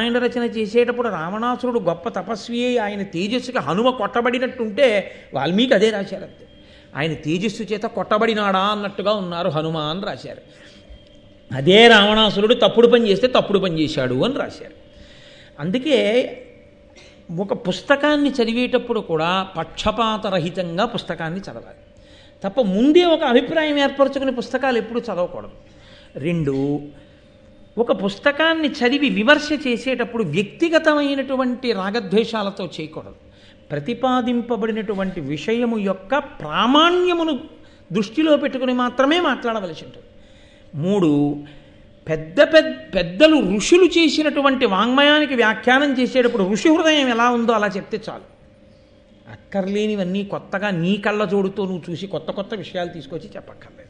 ఆయన రచన చేసేటప్పుడు రావణాసురుడు గొప్ప తపస్వి అయి ఆయన తేజస్సుకి హనుమ కొట్టబడినట్టుంటే వాల్మీకి అదే రాశారు అంతే ఆయన తేజస్సు చేత కొట్టబడినాడా అన్నట్టుగా ఉన్నారు హనుమ అని రాశారు అదే రావణాసురుడు తప్పుడు పని చేస్తే తప్పుడు పని చేశాడు అని రాశారు అందుకే ఒక పుస్తకాన్ని చదివేటప్పుడు కూడా పక్షపాతరహితంగా పుస్తకాన్ని చదవాలి తప్ప ముందే ఒక అభిప్రాయం ఏర్పరచుకునే పుస్తకాలు ఎప్పుడు చదవకూడదు రెండు ఒక పుస్తకాన్ని చదివి విమర్శ చేసేటప్పుడు వ్యక్తిగతమైనటువంటి రాగద్వేషాలతో చేయకూడదు ప్రతిపాదింపబడినటువంటి విషయము యొక్క ప్రామాణ్యమును దృష్టిలో పెట్టుకుని మాత్రమే మాట్లాడవలసి ఉంటుంది మూడు పెద్ద పెద్ద పెద్దలు ఋషులు చేసినటువంటి వాంగ్మయానికి వ్యాఖ్యానం చేసేటప్పుడు ఋషి హృదయం ఎలా ఉందో అలా చెప్తే చాలు అక్కర్లేనివన్నీ కొత్తగా నీ కళ్ళ జోడుతో నువ్వు చూసి కొత్త కొత్త విషయాలు తీసుకొచ్చి చెప్పక్కర్లేదు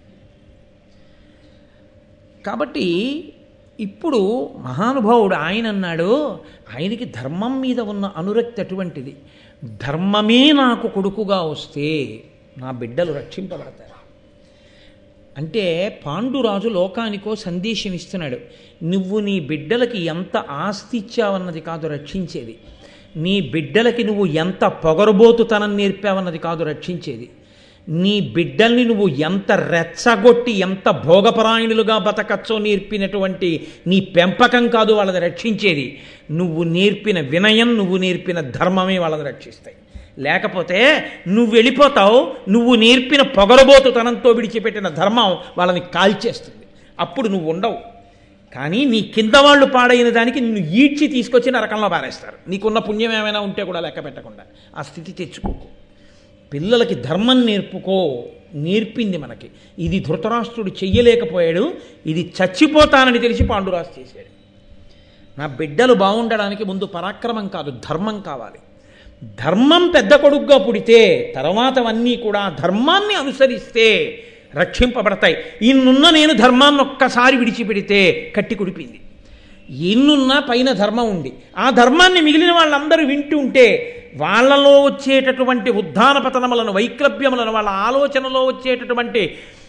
కాబట్టి ఇప్పుడు మహానుభావుడు ఆయన అన్నాడు ఆయనకి ధర్మం మీద ఉన్న అనురక్తి అటువంటిది ధర్మమే నాకు కొడుకుగా వస్తే నా బిడ్డలు రక్షింపబడతారు అంటే పాండురాజు లోకానికో సందేశం ఇస్తున్నాడు నువ్వు నీ బిడ్డలకి ఎంత ఆస్తి ఇచ్చావన్నది కాదు రక్షించేది నీ బిడ్డలకి నువ్వు ఎంత పొగరబోతుతనం నేర్పావన్నది కాదు రక్షించేది నీ బిడ్డల్ని నువ్వు ఎంత రెచ్చగొట్టి ఎంత భోగపరాయణులుగా బతకచ్చో నేర్పినటువంటి నీ పెంపకం కాదు వాళ్ళని రక్షించేది నువ్వు నేర్పిన వినయం నువ్వు నేర్పిన ధర్మమే వాళ్ళని రక్షిస్తాయి లేకపోతే నువ్వు వెళ్ళిపోతావు నువ్వు నేర్పిన పొగరబోతుతనంతో విడిచిపెట్టిన ధర్మం వాళ్ళని కాల్చేస్తుంది అప్పుడు నువ్వు ఉండవు కానీ నీ కింద వాళ్ళు పాడైన దానికి నిన్ను ఈడ్చి తీసుకొచ్చి నరకంలో పారేస్తారు నీకున్న పుణ్యం ఏమైనా ఉంటే కూడా లెక్క పెట్టకుండా ఆ స్థితి తెచ్చుకోకు పిల్లలకి ధర్మం నేర్పుకో నేర్పింది మనకి ఇది ధృతరాష్ట్రుడు చెయ్యలేకపోయాడు ఇది చచ్చిపోతానని తెలిసి పాండురాజు చేశాడు నా బిడ్డలు బాగుండడానికి ముందు పరాక్రమం కాదు ధర్మం కావాలి ధర్మం పెద్ద కొడుగ్గా పుడితే తర్వాతవన్నీ కూడా ధర్మాన్ని అనుసరిస్తే రక్షింపబడతాయి ఇన్నున్న నేను ధర్మాన్ని ఒక్కసారి విడిచిపెడితే కట్టి కుడిపింది ఎన్నున్నా పైన ధర్మం ఉంది ఆ ధర్మాన్ని మిగిలిన వాళ్ళందరూ వింటూ ఉంటే వాళ్ళలో వచ్చేటటువంటి ఉద్ధాన పతనములను వైక్లభ్యములను వాళ్ళ ఆలోచనలో వచ్చేటటువంటి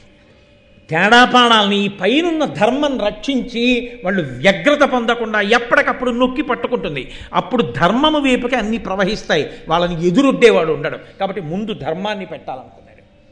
తేడాపాడాలని ఈ పైనున్న ధర్మం రక్షించి వాళ్ళు వ్యగ్రత పొందకుండా ఎప్పటికప్పుడు నొక్కి పట్టుకుంటుంది అప్పుడు ధర్మము వైపుకి అన్నీ ప్రవహిస్తాయి వాళ్ళని ఎదురొడ్డేవాడు ఉండడం కాబట్టి ముందు ధర్మాన్ని పెట్టాలనుకున్నాడు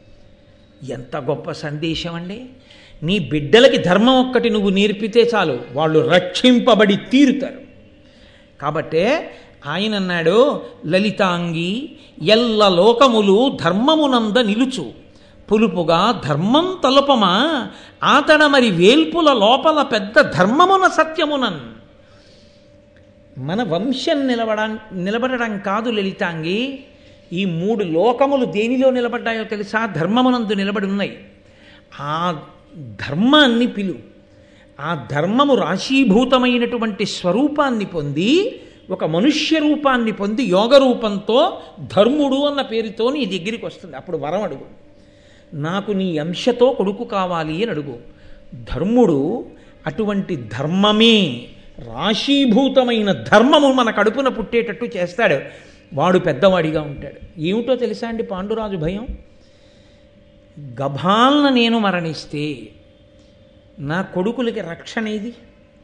ఎంత గొప్ప సందేశం అండి నీ బిడ్డలకి ధర్మం ఒక్కటి నువ్వు నేర్పితే చాలు వాళ్ళు రక్షింపబడి తీరుతారు కాబట్టే ఆయన అన్నాడు లలితాంగి ఎల్ల లోకములు ధర్మమునంద నిలుచు పులుపుగా ధర్మం తలుపమా ఆతడ మరి వేల్పుల లోపల పెద్ద ధర్మమున సత్యమునన్ మన వంశం నిలబడ నిలబడడం కాదు లలితాంగి ఈ మూడు లోకములు దేనిలో నిలబడ్డాయో తెలుసా ధర్మమునందు నిలబడి ఉన్నాయి ఆ ధర్మాన్ని పిలు ఆ ధర్మము రాశీభూతమైనటువంటి స్వరూపాన్ని పొంది ఒక మనుష్య రూపాన్ని పొంది యోగ రూపంతో ధర్ముడు అన్న పేరుతో నీ దగ్గరికి వస్తుంది అప్పుడు వరం అడుగు నాకు నీ అంశతో కొడుకు కావాలి అని అడుగు ధర్ముడు అటువంటి ధర్మమే రాశీభూతమైన ధర్మము మన కడుపున పుట్టేటట్టు చేస్తాడు వాడు పెద్దవాడిగా ఉంటాడు ఏమిటో తెలుసా అండి పాండురాజు భయం గభాలన నేను మరణిస్తే నా కొడుకులకి రక్షణ ఇది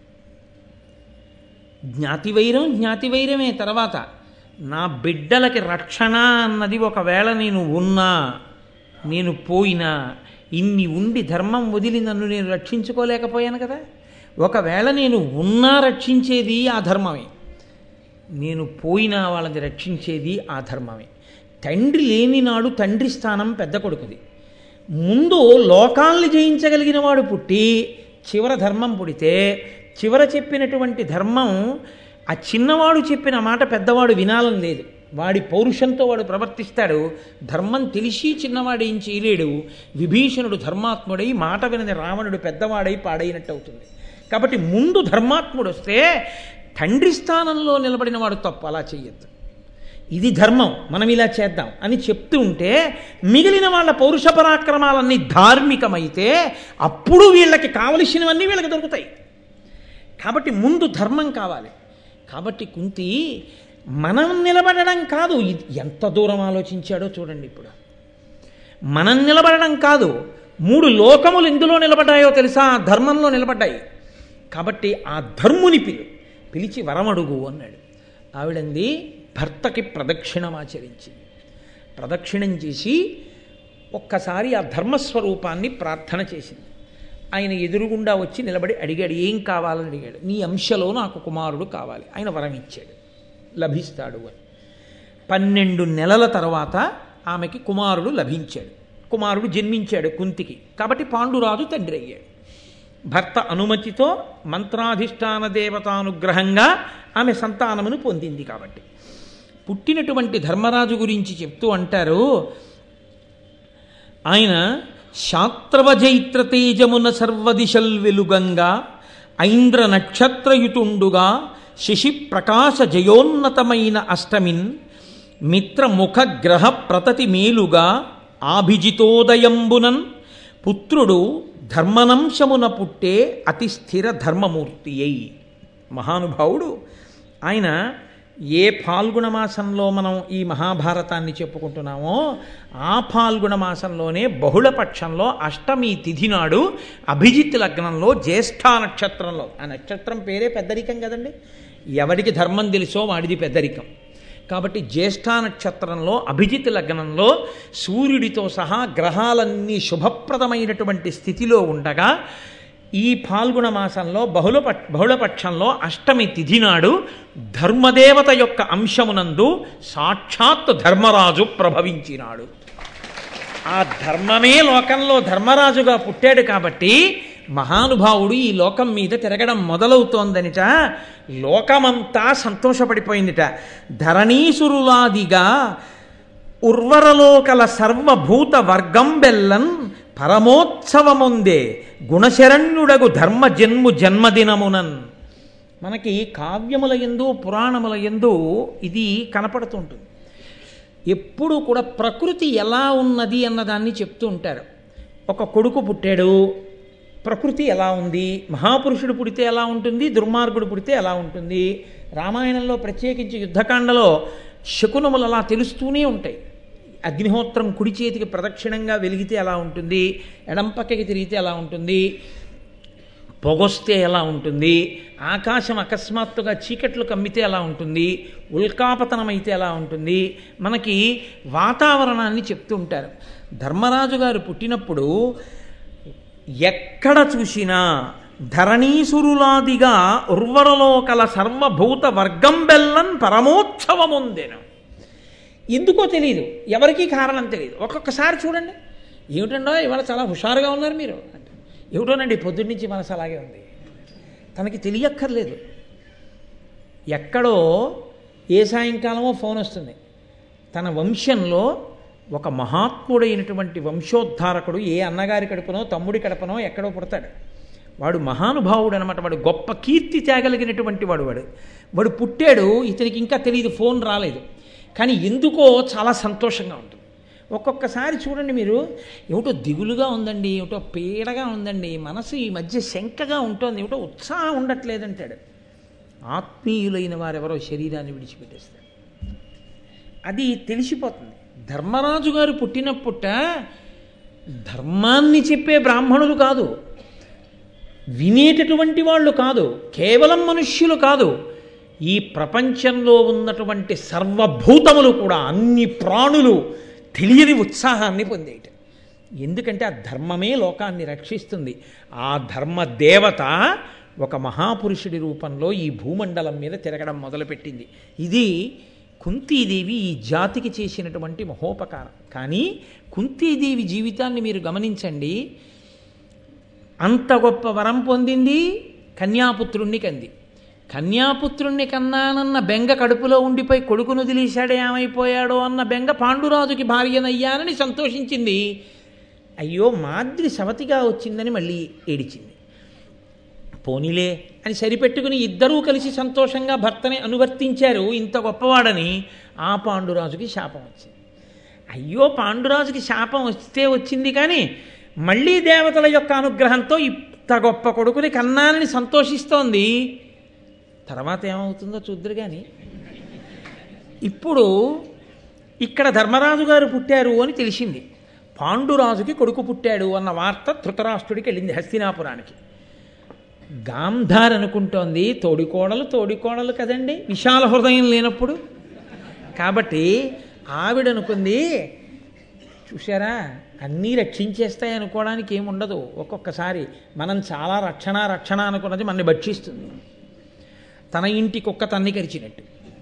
జ్ఞాతివైరం జ్ఞాతివైరమే తర్వాత నా బిడ్డలకి రక్షణ అన్నది ఒకవేళ నేను ఉన్నా నేను పోయినా ఇన్ని ఉండి ధర్మం వదిలి నన్ను నేను రక్షించుకోలేకపోయాను కదా ఒకవేళ నేను ఉన్నా రక్షించేది ఆ ధర్మమే నేను పోయినా వాళ్ళని రక్షించేది ఆ ధర్మమే తండ్రి లేని నాడు తండ్రి స్థానం పెద్ద కొడుకుది ముందు లోకాల్ని జయించగలిగిన వాడు పుట్టి చివర ధర్మం పుడితే చివర చెప్పినటువంటి ధర్మం ఆ చిన్నవాడు చెప్పిన మాట పెద్దవాడు వినాలని లేదు వాడి పౌరుషంతో వాడు ప్రవర్తిస్తాడు ధర్మం తెలిసి చిన్నవాడు ఏం చేయలేడు విభీషణుడు ధర్మాత్ముడై మాట వినని రావణుడు పెద్దవాడై పాడైనట్టు అవుతుంది కాబట్టి ముందు ధర్మాత్ముడు వస్తే తండ్రి స్థానంలో నిలబడిన వాడు తప్పు అలా చెయ్యొద్దు ఇది ధర్మం మనం ఇలా చేద్దాం అని చెప్తూ ఉంటే మిగిలిన వాళ్ళ పౌరుష పరాక్రమాలన్నీ ధార్మికమైతే అప్పుడు వీళ్ళకి కావలసినవన్నీ వీళ్ళకి దొరుకుతాయి కాబట్టి ముందు ధర్మం కావాలి కాబట్టి కుంతి మనం నిలబడడం కాదు ఇది ఎంత దూరం ఆలోచించాడో చూడండి ఇప్పుడు మనం నిలబడడం కాదు మూడు లోకములు ఎందులో నిలబడ్డాయో తెలుసా ధర్మంలో నిలబడ్డాయి కాబట్టి ఆ ధర్ముని పిలు పిలిచి వరమడుగు అన్నాడు ఆవిడంది భర్తకి ప్రదక్షిణమాచరించి ప్రదక్షిణం చేసి ఒక్కసారి ఆ ధర్మస్వరూపాన్ని ప్రార్థన చేసింది ఆయన ఎదురుగుండా వచ్చి నిలబడి అడిగాడు ఏం కావాలని అడిగాడు నీ అంశలో నాకు కుమారుడు కావాలి ఆయన వరం ఇచ్చాడు లభిస్తాడు అని పన్నెండు నెలల తర్వాత ఆమెకి కుమారుడు లభించాడు కుమారుడు జన్మించాడు కుంతికి కాబట్టి పాండురాజు తండ్రి అయ్యాడు భర్త అనుమతితో మంత్రాధిష్టాన దేవతానుగ్రహంగా ఆమె సంతానమును పొందింది కాబట్టి పుట్టినటువంటి ధర్మరాజు గురించి చెప్తూ అంటారు ఆయన శాత్రవజైత్ర తేజమున సర్వదిశల్ వెలుగంగా ఐంద్ర నక్షత్రయుతుండుగా శశి ప్రకాశ జయోన్నతమైన అష్టమిన్ మిత్రముఖ గ్రహ ప్రతతి మేలుగా ఆభిజితోదయంబునన్ పుత్రుడు ధర్మనంశమున పుట్టే అతి స్థిర ధర్మమూర్తి అయి మహానుభావుడు ఆయన ఏ ఫాల్గుణ మాసంలో మనం ఈ మహాభారతాన్ని చెప్పుకుంటున్నామో ఆ ఫాల్గుణ మాసంలోనే బహుళపక్షంలో అష్టమి తిథి నాడు అభిజిత్ లగ్నంలో జ్యేష్ఠ నక్షత్రంలో ఆ నక్షత్రం పేరే పెద్దరికం కదండి ఎవడికి ధర్మం తెలుసో వాడిది పెద్దరికం కాబట్టి జ్యేష్ఠ నక్షత్రంలో అభిజిత్ లగ్నంలో సూర్యుడితో సహా గ్రహాలన్నీ శుభప్రదమైనటువంటి స్థితిలో ఉండగా ఈ పాల్గొన మాసంలో బహుళ బహుళపక్షంలో అష్టమి తిథి నాడు ధర్మదేవత యొక్క అంశమునందు సాక్షాత్ ధర్మరాజు ప్రభవించినాడు ఆ ధర్మమే లోకంలో ధర్మరాజుగా పుట్టాడు కాబట్టి మహానుభావుడు ఈ లోకం మీద తిరగడం మొదలవుతోందనిట లోకమంతా సంతోషపడిపోయిందిట ధరణీసురులాదిగా ఉర్వరలోకల సర్వభూత వర్గం బెల్లన్ పరమోత్సవముందే గుణశరణ్యుడగు ధర్మ జన్ము జన్మదినమునన్ మనకి కావ్యముల ఎందు పురాణముల ఎందు ఇది కనపడుతుంటుంది ఎప్పుడు కూడా ప్రకృతి ఎలా ఉన్నది అన్నదాన్ని చెప్తూ ఉంటారు ఒక కొడుకు పుట్టాడు ప్రకృతి ఎలా ఉంది మహాపురుషుడు పుడితే ఎలా ఉంటుంది దుర్మార్గుడు పుడితే ఎలా ఉంటుంది రామాయణంలో ప్రత్యేకించి యుద్ధకాండలో శకునములు అలా తెలుస్తూనే ఉంటాయి అగ్నిహోత్రం కుడి చేతికి ప్రదక్షిణంగా వెలిగితే ఎలా ఉంటుంది ఎడం పక్కకి తిరిగితే ఎలా ఉంటుంది పొగొస్తే ఎలా ఉంటుంది ఆకాశం అకస్మాత్తుగా చీకట్లు కమ్మితే ఎలా ఉంటుంది ఉల్కాపతనం అయితే ఎలా ఉంటుంది మనకి వాతావరణాన్ని చెప్తూ ఉంటారు ధర్మరాజు గారు పుట్టినప్పుడు ఎక్కడ చూసినా ధరణీసురులాదిగా ఉర్వరలోకల సర్వభూత వర్గం బెల్లన్ పరమోత్సవముందెను ఎందుకో తెలియదు ఎవరికీ కారణం తెలియదు ఒక్కొక్కసారి చూడండి ఏమిటండో ఇవాళ చాలా హుషారుగా ఉన్నారు మీరు అంటే ఏమిటోనండి పొద్దున్నుంచి మనసు అలాగే ఉంది తనకి తెలియక్కర్లేదు ఎక్కడో ఏ సాయంకాలమో ఫోన్ వస్తుంది తన వంశంలో ఒక మహాత్ముడైనటువంటి వంశోద్ధారకుడు ఏ అన్నగారి కడుపునో తమ్ముడి కడుపునో ఎక్కడో పుడతాడు వాడు మహానుభావుడు అనమాట వాడు గొప్ప కీర్తి తేగలిగినటువంటి వాడు వాడు వాడు పుట్టాడు ఇతనికి ఇంకా తెలియదు ఫోన్ రాలేదు కానీ ఎందుకో చాలా సంతోషంగా ఉంటుంది ఒక్కొక్కసారి చూడండి మీరు ఏమిటో దిగులుగా ఉందండి ఏమిటో పీడగా ఉందండి మనసు ఈ మధ్య శంకగా ఉంటుంది ఏమిటో ఉత్సాహం ఉండట్లేదంటాడు ఆత్మీయులైన వారెవరో శరీరాన్ని విడిచిపెట్టేస్తారు అది తెలిసిపోతుంది ధర్మరాజు గారు పుట్టినప్పుట ధర్మాన్ని చెప్పే బ్రాహ్మణులు కాదు వినేటటువంటి వాళ్ళు కాదు కేవలం మనుష్యులు కాదు ఈ ప్రపంచంలో ఉన్నటువంటి సర్వభూతములు కూడా అన్ని ప్రాణులు తెలియని ఉత్సాహాన్ని పొందేట ఎందుకంటే ఆ ధర్మమే లోకాన్ని రక్షిస్తుంది ఆ ధర్మ దేవత ఒక మహాపురుషుడి రూపంలో ఈ భూమండలం మీద తిరగడం మొదలుపెట్టింది ఇది కుంతీదేవి ఈ జాతికి చేసినటువంటి మహోపకారం కానీ కుంతీదేవి జీవితాన్ని మీరు గమనించండి అంత గొప్ప వరం పొందింది కన్యాపుత్రుణ్ణి కంది కన్యాపుత్రుణ్ణి కన్నానన్న బెంగ కడుపులో ఉండిపోయి కొడుకును వదిలేశాడే ఏమైపోయాడో అన్న బెంగ పాండురాజుకి భార్యనయ్యానని సంతోషించింది అయ్యో మాద్రి సవతిగా వచ్చిందని మళ్ళీ ఏడిచింది పోనీలే అని సరిపెట్టుకుని ఇద్దరూ కలిసి సంతోషంగా భర్తని అనువర్తించారు ఇంత గొప్పవాడని ఆ పాండురాజుకి శాపం వచ్చింది అయ్యో పాండురాజుకి శాపం వస్తే వచ్చింది కానీ మళ్ళీ దేవతల యొక్క అనుగ్రహంతో ఇంత గొప్ప కొడుకుని కన్నానని సంతోషిస్తోంది తర్వాత ఏమవుతుందో చూద్దరు కానీ ఇప్పుడు ఇక్కడ ధర్మరాజు గారు పుట్టారు అని తెలిసింది పాండురాజుకి కొడుకు పుట్టాడు అన్న వార్త ధృతరాష్ట్రుడికి వెళ్ళింది హస్తినాపురానికి గాంధార్ అనుకుంటోంది తోడికోడలు తోడికోడలు కదండి విశాల హృదయం లేనప్పుడు కాబట్టి ఆవిడ అనుకుంది చూసారా అన్నీ రక్షించేస్తాయి అనుకోవడానికి ఏముండదు ఒక్కొక్కసారి మనం చాలా రక్షణ రక్షణ అనుకున్నది మనని భక్షిస్తుంది తన ఇంటి కుక్క తన్ని కరిచినట్టు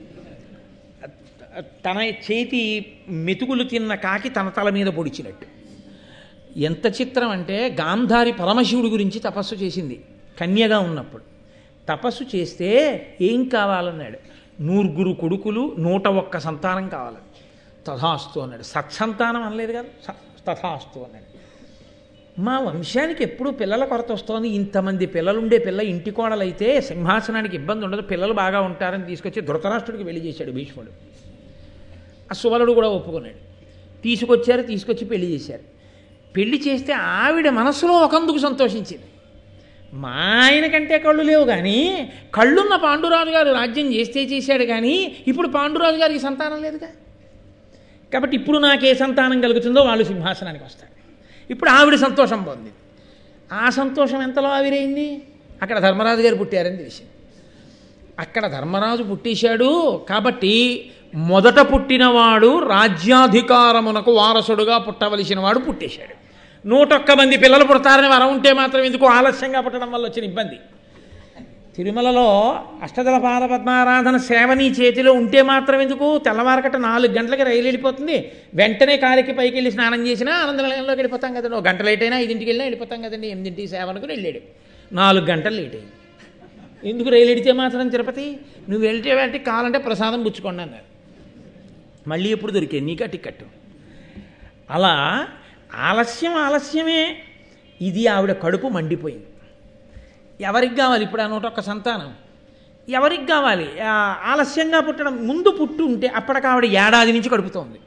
తన చేతి మెతుకులు తిన్న కాకి తన తల మీద పొడిచినట్టు ఎంత చిత్రం అంటే గాంధారి పరమశివుడి గురించి తపస్సు చేసింది కన్యగా ఉన్నప్పుడు తపస్సు చేస్తే ఏం కావాలన్నాడు నూరుగురు కొడుకులు నూట ఒక్క సంతానం కావాలి తథాస్తు అన్నాడు సత్సంతానం అనలేదు కదా స- తథాస్తు అన్నాడు మా వంశానికి ఎప్పుడు పిల్లల కొరత వస్తోంది ఇంతమంది పిల్లలుండే పిల్ల ఇంటి కోడలైతే సింహాసనానికి ఇబ్బంది ఉండదు పిల్లలు బాగా ఉంటారని తీసుకొచ్చి ధృతరాష్ట్రుడికి వెళ్ళి చేశాడు భీష్ముడు ఆ సువలుడు కూడా ఒప్పుకున్నాడు తీసుకొచ్చారు తీసుకొచ్చి పెళ్లి చేశారు పెళ్లి చేస్తే ఆవిడ మనసులో ఒకందుకు సంతోషించింది మా ఆయన కంటే కళ్ళు లేవు కానీ కళ్ళున్న పాండురాజు గారు రాజ్యం చేస్తే చేశాడు కానీ ఇప్పుడు పాండురాజు గారికి సంతానం లేదుగా కాబట్టి ఇప్పుడు నాకే సంతానం కలుగుతుందో వాళ్ళు సింహాసనానికి వస్తారు ఇప్పుడు ఆవిడ సంతోషం పొందింది ఆ సంతోషం ఎంతలో ఆవిరైంది అక్కడ ధర్మరాజు గారు పుట్టారని తెలిసింది అక్కడ ధర్మరాజు పుట్టేశాడు కాబట్టి మొదట పుట్టినవాడు రాజ్యాధికారమునకు వారసుడుగా పుట్టవలసిన వాడు పుట్టేశాడు నూటొక్క మంది పిల్లలు పుడతారని వరం ఉంటే మాత్రం ఎందుకు ఆలస్యంగా పుట్టడం వల్ల వచ్చిన ఇబ్బంది తిరుమలలో అష్టదళ పాద పద్మారాధన సేవ నీ చేతిలో ఉంటే మాత్రం ఎందుకు తెల్లవారకట నాలుగు గంటలకి రైలు వెళ్ళిపోతుంది వెంటనే కాలికి పైకి వెళ్ళి స్నానం చేసినా ఆనంద నిలయంలోకి వెళ్ళిపోతాం కదండి ఒక గంట లేట్ అయినా ఐదింటికి వెళ్ళినా వెళ్ళిపోతాం కదండి ఎనిమిదింటికి సేవ అనుకుని వెళ్ళాడు నాలుగు గంటలు లేట్ అయింది ఎందుకు రైలు ఎడితే మాత్రం తిరుపతి నువ్వు వెళ్తే వెంటనే కావాలంటే ప్రసాదం పుచ్చుకోండి అన్నారు మళ్ళీ ఎప్పుడు దొరికేది నీకా టికెట్ అలా ఆలస్యం ఆలస్యమే ఇది ఆవిడ కడుపు మండిపోయింది ఎవరికి కావాలి ఇప్పుడు ఆ నూట ఒక్క సంతానం ఎవరికి కావాలి ఆ, ఆలస్యంగా పుట్టడం ముందు పుట్టు ఉంటే అప్పటికి ఆవిడ ఏడాది నుంచి కడుపుతోంది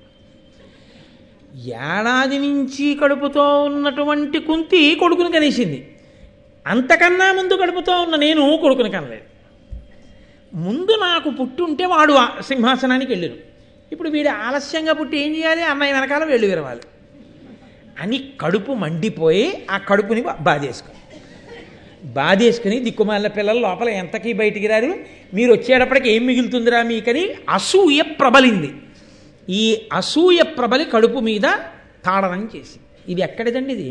ఏడాది నుంచి కడుపుతో ఉన్నటువంటి కుంతి కొడుకుని కనేసింది అంతకన్నా ముందు కడుపుతో ఉన్న నేను కొడుకుని కనలేదు ముందు నాకు పుట్టి ఉంటే వాడు ఆ సింహాసనానికి వెళ్ళారు ఇప్పుడు వీడు ఆలస్యంగా పుట్టి ఏం చేయాలి అన్నయ్య వెనకాల వెళ్ళి విరవాలి అని కడుపు మండిపోయి ఆ కడుపుని బా- బాధేసుకుని బాధేసుకుని దిక్కుమాల పిల్లలు లోపల ఎంతకీ బయటికి రారు మీరు వచ్చేటప్పటికి ఏం మిగులుతుందిరా మీకని అసూయ ప్రబలింది ఈ అసూయ ప్రబలి కడుపు మీద తాడనం చేసి ఇది ఎక్కడిదండి ఇది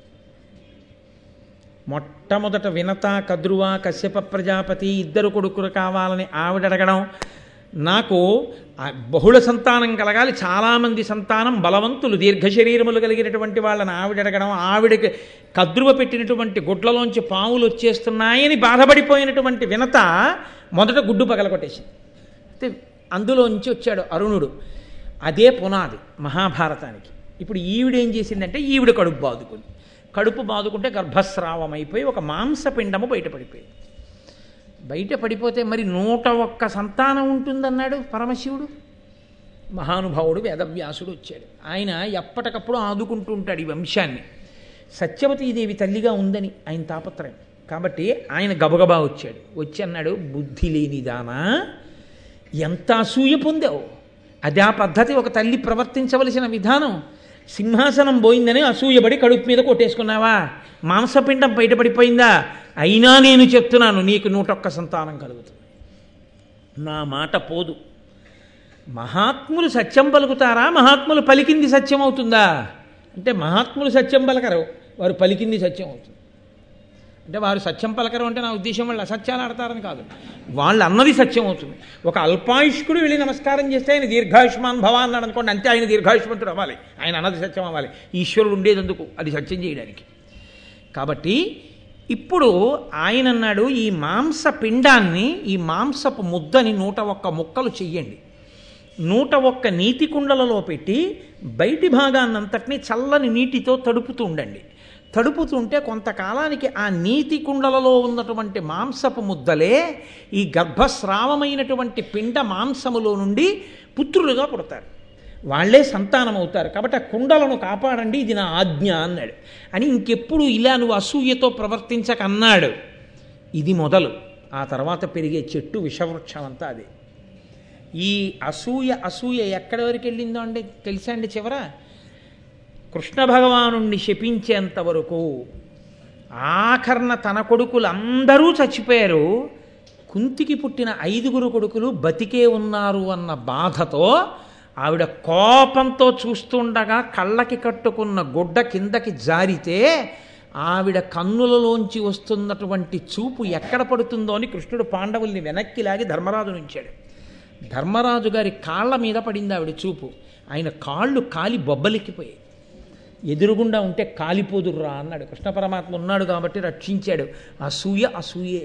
మొట్టమొదట వినత కద్రువ కశ్యప ప్రజాపతి ఇద్దరు కొడుకులు కావాలని ఆవిడ అడగడం నాకు ఆ బహుళ సంతానం కలగాలి చాలామంది సంతానం బలవంతులు దీర్ఘ శరీరములు కలిగినటువంటి వాళ్ళని ఆవిడ అడగడం ఆవిడకి కద్రువ పెట్టినటువంటి గుడ్లలోంచి పాములు వచ్చేస్తున్నాయని బాధపడిపోయినటువంటి వినత మొదట గుడ్డు పగలగొట్టేసింది అయితే అందులోంచి వచ్చాడు అరుణుడు అదే పునాది మహాభారతానికి ఇప్పుడు ఈవిడ ఏం చేసిందంటే ఈవిడ కడుపు బాదుకుంది కడుపు బాదుకుంటే గర్భస్రావం అయిపోయి ఒక మాంసపిండము బయటపడిపోయింది బయట పడిపోతే మరి నూట ఒక్క సంతానం ఉంటుందన్నాడు పరమశివుడు మహానుభావుడు వేదవ్యాసుడు వచ్చాడు ఆయన ఎప్పటికప్పుడు ఆదుకుంటూ ఉంటాడు ఈ వంశాన్ని సత్యవతీదేవి తల్లిగా ఉందని ఆయన తాపత్రయం కాబట్టి ఆయన గబగబా వచ్చాడు వచ్చి అన్నాడు బుద్ధి లేనిదానా ఎంత అసూయ పొందావు అదే ఆ పద్ధతి ఒక తల్లి ప్రవర్తించవలసిన విధానం సింహాసనం పోయిందని అసూయపడి కడుపు మీద కొట్టేసుకున్నావా మాంసపిండం బయటపడిపోయిందా అయినా నేను చెప్తున్నాను నీకు నూటొక్క సంతానం కలుగుతుంది నా మాట పోదు మహాత్ములు సత్యం పలుకుతారా మహాత్ములు పలికింది సత్యం అవుతుందా అంటే మహాత్ములు సత్యం పలకరు వారు పలికింది సత్యం అవుతుంది అంటే వారు సత్యం పలకరు అంటే నా ఉద్దేశం వాళ్ళు అసత్యాలు ఆడతారని కాదు వాళ్ళు అన్నది సత్యం అవుతుంది ఒక అల్పాయుష్కుడు వెళ్ళి నమస్కారం చేస్తే ఆయన దీర్ఘాయుష్మాన్ భవ అన్నాడు అనుకోండి అంతే ఆయన దీర్ఘాయుష్మంతుడు అవ్వాలి ఆయన అన్నది సత్యం అవ్వాలి ఈశ్వరుడు ఉండేదందుకు అది సత్యం చేయడానికి కాబట్టి ఇప్పుడు ఆయన అన్నాడు ఈ మాంస పిండాన్ని ఈ మాంసపు ముద్దని నూట ఒక్క ముక్కలు చెయ్యండి నూట ఒక్క నీటి కుండలలో పెట్టి బయటి భాగాన్నంతటినీ చల్లని నీటితో తడుపుతూ ఉండండి తడుపుతుంటే కొంతకాలానికి ఆ నీటి కుండలలో ఉన్నటువంటి మాంసపు ముద్దలే ఈ గర్భస్రావమైనటువంటి పిండ మాంసములో నుండి పుత్రులుగా పుడతారు వాళ్ళే సంతానం అవుతారు కాబట్టి ఆ కుండలను కాపాడండి ఇది నా ఆజ్ఞ అన్నాడు అని ఇంకెప్పుడు ఇలా నువ్వు అసూయతో ప్రవర్తించక అన్నాడు ఇది మొదలు ఆ తర్వాత పెరిగే చెట్టు విషవృక్షం అంతా అదే ఈ అసూయ అసూయ ఎక్కడి వరకు వెళ్ళిందో అండి తెలుసా అండి చివర కృష్ణ భగవానుణ్ణి శపించేంత వరకు ఆఖరణ తన కొడుకులు అందరూ చచ్చిపోయారు కుంతికి పుట్టిన ఐదుగురు కొడుకులు బతికే ఉన్నారు అన్న బాధతో ఆవిడ కోపంతో చూస్తుండగా కళ్ళకి కట్టుకున్న గుడ్డ కిందకి జారితే ఆవిడ కన్నులలోంచి వస్తున్నటువంటి చూపు ఎక్కడ పడుతుందో అని కృష్ణుడు పాండవుల్ని వెనక్కి లాగి ధర్మరాజు నుంచాడు ధర్మరాజు గారి కాళ్ళ మీద పడింది ఆవిడ చూపు ఆయన కాళ్ళు కాలి బొబ్బలెక్కిపోయాయి ఎదురుగుండా ఉంటే కాలిపోదుర్రా అన్నాడు కృష్ణ పరమాత్మ ఉన్నాడు కాబట్టి రక్షించాడు అసూయ అసూయే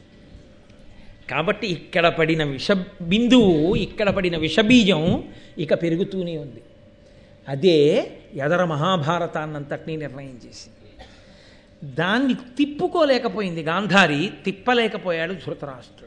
కాబట్టి ఇక్కడ పడిన విష బిందువు ఇక్కడ పడిన విషబీజం ఇక పెరుగుతూనే ఉంది అదే ఎదర మహాభారతాన్నంతటినీ నిర్ణయం చేసింది దాన్ని తిప్పుకోలేకపోయింది గాంధారి తిప్పలేకపోయాడు ధృతరాష్ట్రుడు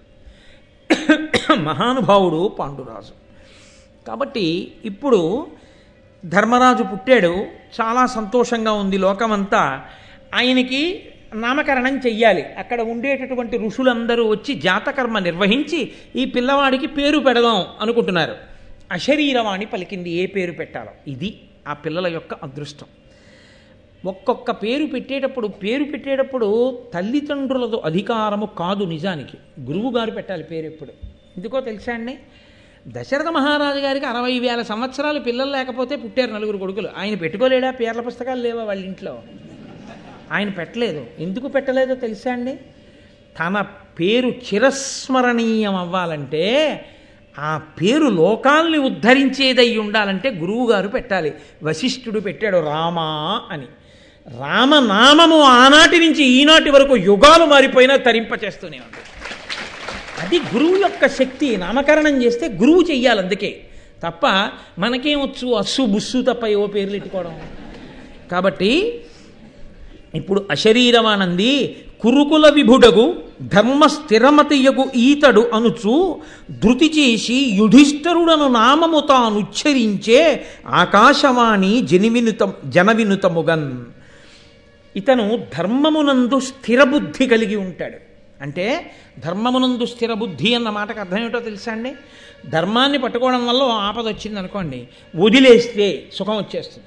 మహానుభావుడు పాండురాజు కాబట్టి ఇప్పుడు ధర్మరాజు పుట్టాడు చాలా సంతోషంగా ఉంది లోకమంతా ఆయనకి నామకరణం చెయ్యాలి అక్కడ ఉండేటటువంటి ఋషులందరూ వచ్చి జాతకర్మ నిర్వహించి ఈ పిల్లవాడికి పేరు పెడదాం అనుకుంటున్నారు అశరీరవాణి పలికింది ఏ పేరు పెట్టాలో ఇది ఆ పిల్లల యొక్క అదృష్టం ఒక్కొక్క పేరు పెట్టేటప్పుడు పేరు పెట్టేటప్పుడు తల్లిదండ్రులతో అధికారము కాదు నిజానికి గురువుగారు పెట్టాలి పేరు ఎప్పుడు ఎందుకో తెలుసా అండి దశరథ మహారాజు గారికి అరవై వేల సంవత్సరాలు పిల్లలు లేకపోతే పుట్టారు నలుగురు కొడుకులు ఆయన పెట్టుకోలేడా పేర్ల పుస్తకాలు లేవా వాళ్ళ ఇంట్లో ఆయన పెట్టలేదు ఎందుకు పెట్టలేదో తెలుసా అండి తన పేరు చిరస్మరణీయం అవ్వాలంటే ఆ పేరు లోకాల్ని ఉద్ధరించేదై ఉండాలంటే గురువుగారు పెట్టాలి వశిష్ఠుడు పెట్టాడు రామా అని రామనామము ఆనాటి నుంచి ఈనాటి వరకు యుగాలు మారిపోయినా తరింపచేస్తూనే ఉంది అది గురువు యొక్క శక్తి నామకరణం చేస్తే గురువు చెయ్యాలి అందుకే తప్ప మనకేమొచ్చు అస్సు బుస్సు తప్ప ఏవో పేర్లు ఎట్టుకోవడం కాబట్టి ఇప్పుడు అశరీరమానంది కురుకుల విభుడగు ధర్మ స్థిరమతియగు ఈతడు అనుచు ధృతి చేసి యుధిష్ఠరుడను నామము తానుచ్చరించే ఆకాశవాణి జనివినుత జనవినుతముగన్ ఇతను ధర్మమునందు స్థిరబుద్ధి కలిగి ఉంటాడు అంటే ధర్మమునందు స్థిరబుద్ధి అన్న మాటకు అర్థం ఏమిటో తెలుసా అండి ధర్మాన్ని పట్టుకోవడం వల్ల ఓ ఆపద వచ్చింది అనుకోండి వదిలేస్తే సుఖం వచ్చేస్తుంది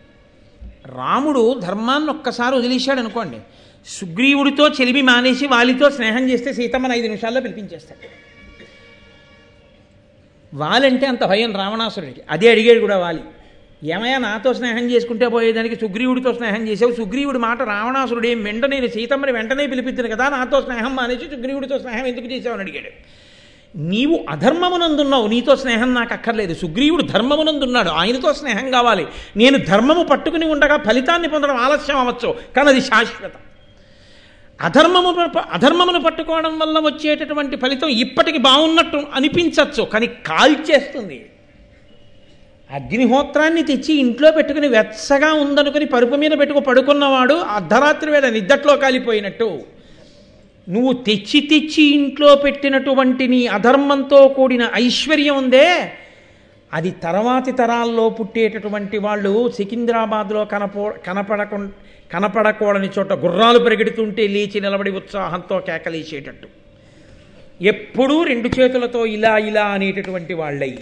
రాముడు ధర్మాన్ని ఒక్కసారి వదిలేశాడు అనుకోండి సుగ్రీవుడితో చెలిమి మానేసి వాలితో స్నేహం చేస్తే సీతమ్మని ఐదు నిమిషాల్లో పిలిపించేస్తాడు వాలంటే అంత భయం రావణాసురుడికి అదే అడిగాడు కూడా వాలి ఏమయ్యా నాతో స్నేహం చేసుకుంటే పోయేదానికి సుగ్రీవుడితో స్నేహం చేసావు సుగ్రీవుడి మాట రావణాసురుడు ఏం వెంట నేను సీతమ్మని వెంటనే పిలిపించాను కదా నాతో స్నేహం మానేసి సుగ్రీవుడితో స్నేహం ఎందుకు చేసావని అడిగాడు నీవు అధర్మమునందున్నావు నీతో స్నేహం నాకు అక్కర్లేదు సుగ్రీవుడు ధర్మమునందున్నాడు ఆయనతో స్నేహం కావాలి నేను ధర్మము పట్టుకుని ఉండగా ఫలితాన్ని పొందడం ఆలస్యం అవ్వచ్చు కానీ అది శాశ్వతం అధర్మము అధర్మమును పట్టుకోవడం వల్ల వచ్చేటటువంటి ఫలితం ఇప్పటికి బాగున్నట్టు అనిపించవచ్చు కానీ కాల్చేస్తుంది అగ్నిహోత్రాన్ని తెచ్చి ఇంట్లో పెట్టుకుని వెచ్చగా ఉందనుకుని పరుపు మీద పెట్టుకు పడుకున్నవాడు అర్ధరాత్రి వేళ నిద్దట్లో కాలిపోయినట్టు నువ్వు తెచ్చి తెచ్చి ఇంట్లో పెట్టినటువంటి నీ అధర్మంతో కూడిన ఐశ్వర్యం ఉందే అది తర్వాతి తరాల్లో పుట్టేటటువంటి వాళ్ళు సికింద్రాబాద్లో కనపో కనపడకు కనపడకూడని చోట గుర్రాలు పరిగెడుతుంటే లేచి నిలబడి ఉత్సాహంతో కేకలేసేటట్టు ఎప్పుడూ రెండు చేతులతో ఇలా ఇలా అనేటటువంటి వాళ్ళయి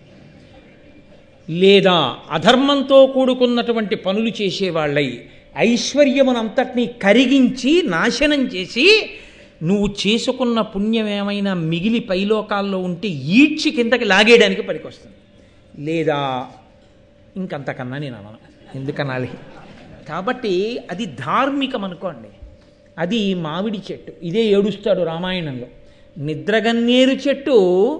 లేదా అధర్మంతో కూడుకున్నటువంటి పనులు చేసేవాళ్ళై ఐశ్వర్యమునంతటినీ కరిగించి నాశనం చేసి నువ్వు చేసుకున్న పుణ్యం ఏమైనా మిగిలి పైలోకాల్లో ఉంటే ఈడ్చి కిందకి లాగేయడానికి పనికొస్తుంది లేదా ఇంకంతకన్నా నేను అనను ఎందుకనాలి కాబట్టి అది ధార్మికం అనుకోండి అది మామిడి చెట్టు ఇదే ఏడుస్తాడు రామాయణంలో నిద్రగన్నేరు చెట్టు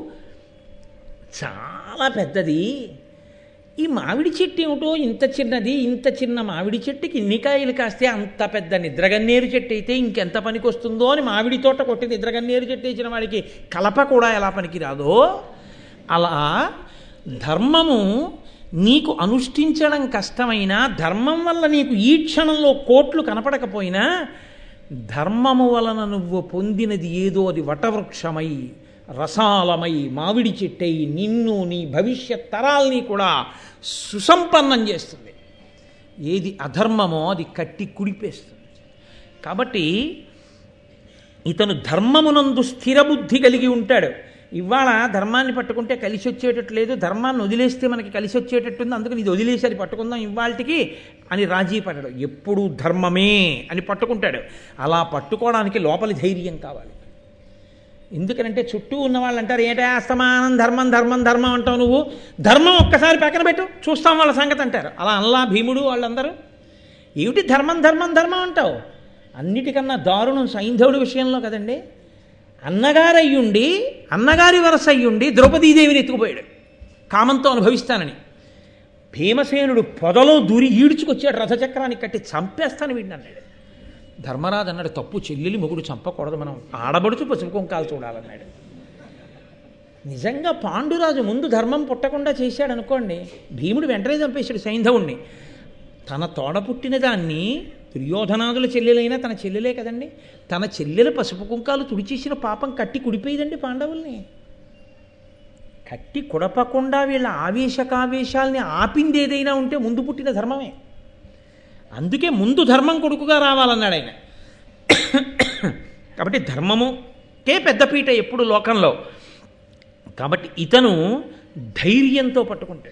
చాలా పెద్దది ఈ మామిడి చెట్టు ఏమిటో ఇంత చిన్నది ఇంత చిన్న మామిడి చెట్టుకి ఇన్ని కాయలు కాస్తే అంత పెద్ద నిద్రగన్నేరు చెట్టు అయితే ఇంకెంత పనికి వస్తుందో అని మామిడి తోట కొట్టి నిద్రగన్నేరు చెట్టు ఇచ్చిన వాడికి కలప కూడా ఎలా పనికి రాదో అలా ధర్మము నీకు అనుష్ఠించడం కష్టమైనా ధర్మం వల్ల నీకు ఈ క్షణంలో కోట్లు కనపడకపోయినా ధర్మము వలన నువ్వు పొందినది ఏదో అది వటవృక్షమై రసాలమై మామిడి చెట్టై నిన్ను నీ భవిష్యత్ తరాల్ని కూడా సుసంపన్నం చేస్తుంది ఏది అధర్మమో అది కట్టి కుడిపేస్తుంది కాబట్టి ఇతను ధర్మమునందు స్థిరబుద్ధి కలిగి ఉంటాడు ఇవాళ ధర్మాన్ని పట్టుకుంటే కలిసి వచ్చేటట్టు లేదు ధర్మాన్ని వదిలేస్తే మనకి కలిసి వచ్చేటట్టు ఉంది అందుకని ఇది వదిలేసి అది పట్టుకుందాం ఇవాళకి అని రాజీ పడడు ఎప్పుడు ధర్మమే అని పట్టుకుంటాడు అలా పట్టుకోవడానికి లోపలి ధైర్యం కావాలి ఎందుకనంటే చుట్టూ ఉన్న వాళ్ళు అంటారు ఏంటా అస్తమానం ధర్మం ధర్మం ధర్మం అంటావు నువ్వు ధర్మం ఒక్కసారి పక్కన పెట్టు చూస్తాం వాళ్ళ సంగతి అంటారు అలా అల్లా భీముడు వాళ్ళందరూ ఏమిటి ధర్మం ధర్మం ధర్మం అంటావు అన్నిటికన్నా దారుణం సైంధవుడి విషయంలో కదండి అన్నగారు అయ్యుండి అన్నగారి వరస అయ్యుండి ద్రౌపదీదేవిని ఎత్తుకుపోయాడు కామంతో అనుభవిస్తానని భీమసేనుడు పొదలో దూరి ఈడ్చుకొచ్చాడు రథచక్రానికి కట్టి చంపేస్తాను వీడిని అన్నాడు ధర్మరాజు అన్నాడు తప్పు చెల్లెలి మొగుడు చంపకూడదు మనం ఆడబడుచు పసుపు కుంకాలు చూడాలన్నాడు నిజంగా పాండురాజు ముందు ధర్మం పుట్టకుండా చేశాడు అనుకోండి భీముడు వెంటనే చంపేశాడు సైంధవుణ్ణి తన తోడ పుట్టిన దాన్ని దుర్యోధనాదుల చెల్లెలైనా తన చెల్లెలే కదండి తన చెల్లెల పసుపు కుంకాలు తుడిచేసిన పాపం కట్టి కుడిపోయేదండి పాండవుల్ని కట్టి కుడపకుండా వీళ్ళ ఆవేశకావేశాల్ని ఆపింది ఏదైనా ఉంటే ముందు పుట్టిన ధర్మమే అందుకే ముందు ధర్మం కొడుకుగా రావాలన్నాడు ఆయన కాబట్టి ధర్మముకే పెద్దపీట ఎప్పుడు లోకంలో కాబట్టి ఇతను ధైర్యంతో పట్టుకుంటాడు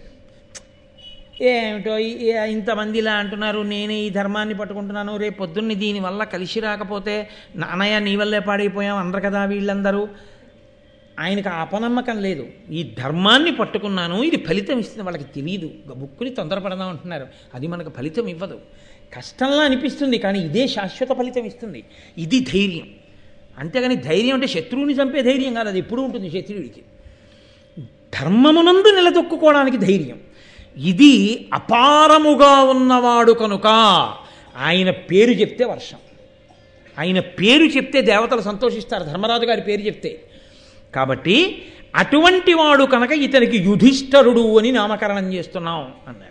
ఏమిటో ఈ- ఈ- ఇంతమంది ఇలా అంటున్నారు నేనే ఈ ధర్మాన్ని పట్టుకుంటున్నాను రేపు పొద్దున్నే దీనివల్ల కలిసి రాకపోతే నాన్నయ్య నీ వల్లే పాడైపోయాం అందరు కదా వీళ్ళందరూ ఆయనకు ఆ అపనమ్మకం లేదు ఈ ధర్మాన్ని పట్టుకున్నాను ఇది ఫలితం ఇస్తుంది వాళ్ళకి తెలియదు బుక్కుని తొందరపడదాం అంటున్నారు అది మనకు ఫలితం ఇవ్వదు కష్టంలా అనిపిస్తుంది కానీ ఇదే శాశ్వత ఫలితం ఇస్తుంది ఇది ధైర్యం అంతేగాని ధైర్యం అంటే శత్రువుని చంపే ధైర్యం కాదు అది ఎప్పుడూ ఉంటుంది శత్రువుడికి ధర్మమునందు నిలదొక్కుకోవడానికి ధైర్యం ఇది అపారముగా ఉన్నవాడు కనుక ఆయన పేరు చెప్తే వర్షం ఆయన పేరు చెప్తే దేవతలు సంతోషిస్తారు ధర్మరాజు గారి పేరు చెప్తే కాబట్టి అటువంటి వాడు కనుక ఇతనికి యుధిష్ఠరుడు అని నామకరణం చేస్తున్నాం అన్నాడు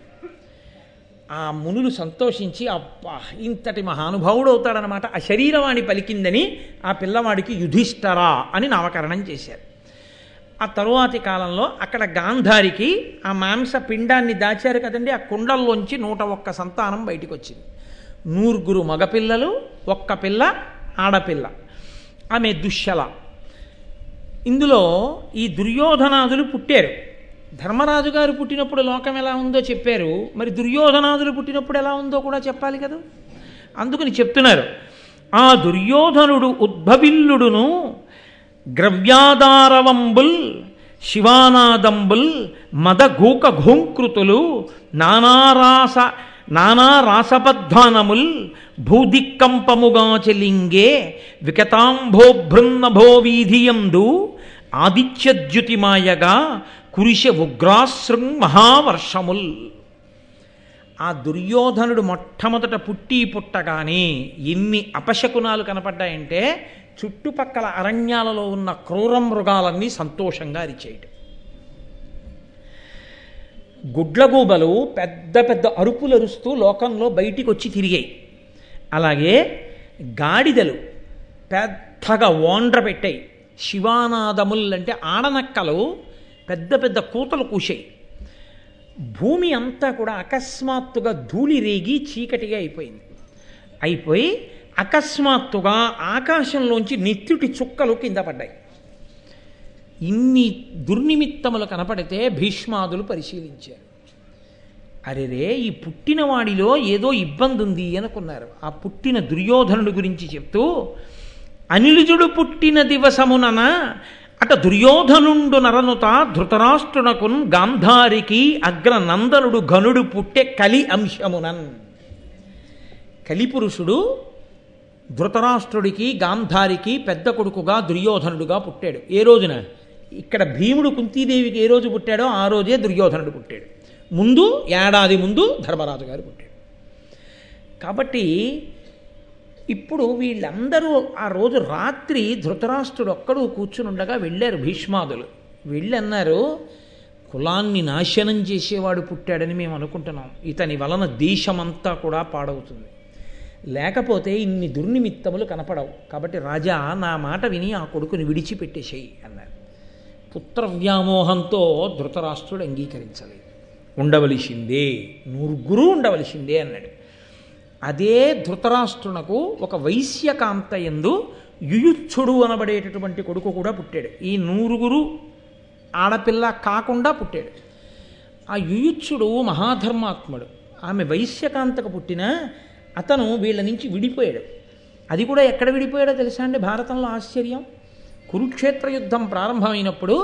ఆ మునులు సంతోషించి అబ్బా ఇంతటి మహానుభావుడు అవుతాడనమాట ఆ శరీరవాణి పలికిందని ఆ పిల్లవాడికి యుధిష్ఠరా అని నామకరణం చేశారు ఆ తరువాతి కాలంలో అక్కడ గాంధారికి ఆ మాంస పిండాన్ని దాచారు కదండి ఆ కుండల్లోంచి నూట ఒక్క సంతానం బయటికి వచ్చింది నూరుగురు మగపిల్లలు ఒక్క పిల్ల ఆడపిల్ల ఆమె దుశ్శల ఇందులో ఈ దుర్యోధనాదులు పుట్టారు ధర్మరాజు గారు పుట్టినప్పుడు లోకం ఎలా ఉందో చెప్పారు మరి దుర్యోధనాదులు పుట్టినప్పుడు ఎలా ఉందో కూడా చెప్పాలి కదా అందుకని చెప్తున్నారు ఆ దుర్యోధనుడు ఉద్భవిల్లుడును గ్రవ్యాదారవంబుల్ శివానాదంబుల్ మదగూక ఘోంకృతులు నానారాస నానా రాసపద్వానముల్ భూదిక్కంపముగా చెలింగే వికతాంభోభృన్నభో వీధియందు ఆదిత్యద్యుతిమాయగా కురిశ ఉగ్రాశృంగ్ మహావర్షముల్ ఆ దుర్యోధనుడు మొట్టమొదట పుట్టి పుట్టగానే ఎన్ని అపశకునాలు కనపడ్డాయంటే చుట్టుపక్కల అరణ్యాలలో ఉన్న క్రూర మృగాలన్నీ సంతోషంగా అరిచేయటం గుడ్లగూబలు పెద్ద పెద్ద అరుపులు అరుస్తూ లోకంలో బయటికి వచ్చి తిరిగాయి అలాగే గాడిదలు పెద్దగా ఓండ్ర పెట్టాయి శివానాదముల్ అంటే ఆడనక్కలు పెద్ద పెద్ద కూతలు కూశాయి భూమి అంతా కూడా అకస్మాత్తుగా ధూళి రేగి చీకటిగా అయిపోయింది అయిపోయి అకస్మాత్తుగా ఆకాశంలోంచి నెత్తుటి చుక్కలు కింద పడ్డాయి ఇన్ని దుర్నిమిత్తములు కనపడితే భీష్మాదులు పరిశీలించారు అరెరే ఈ పుట్టినవాడిలో ఏదో ఇబ్బంది ఉంది అనుకున్నారు ఆ పుట్టిన దుర్యోధనుడి గురించి చెప్తూ అనిలుజుడు పుట్టిన దివసమునన అట దుర్యోధనుండు నరనుత ధృతరాష్ట్రునకున్ గాంధారికి అగ్రనందనుడు ఘనుడు పుట్టె కలి అంశమునన్ కలిపురుషుడు ధృతరాష్ట్రుడికి గాంధారికి పెద్ద కొడుకుగా దుర్యోధనుడుగా పుట్టాడు ఏ రోజున ఇక్కడ భీముడు కుంతీదేవికి ఏ రోజు పుట్టాడో ఆ రోజే దుర్యోధనుడు పుట్టాడు ముందు ఏడాది ముందు ధర్మరాజు గారు పుట్టాడు కాబట్టి ఇప్పుడు వీళ్ళందరూ ఆ రోజు రాత్రి ధృతరాష్ట్రుడు ఒక్కడు కూర్చుని ఉండగా వెళ్ళారు భీష్మాదులు వెళ్ళి అన్నారు కులాన్ని నాశనం చేసేవాడు పుట్టాడని మేము అనుకుంటున్నాం ఇతని వలన దేశమంతా కూడా పాడవుతుంది లేకపోతే ఇన్ని దుర్నిమిత్తములు కనపడవు కాబట్టి రాజా నా మాట విని ఆ కొడుకుని విడిచిపెట్టేసేయి అన్నారు పుత్ర వ్యామోహంతో ధృతరాష్ట్రుడు అంగీకరించలేదు ఉండవలసిందే నూరుగురు ఉండవలసిందే అన్నాడు అదే ధృతరాష్ట్రునకు ఒక వైశ్యకాంత ఎందు యుయుత్సుడు అనబడేటటువంటి కొడుకు కూడా పుట్టాడు ఈ నూరుగురు ఆడపిల్ల కాకుండా పుట్టాడు ఆ యుయుత్సుడు మహాధర్మాత్ముడు ఆమె వైశ్యకాంతకు పుట్టిన అతను వీళ్ళ నుంచి విడిపోయాడు అది కూడా ఎక్కడ విడిపోయాడో తెలుసా అండి భారతంలో ఆశ్చర్యం కురుక్షేత్ర యుద్ధం ప్రారంభమైనప్పుడు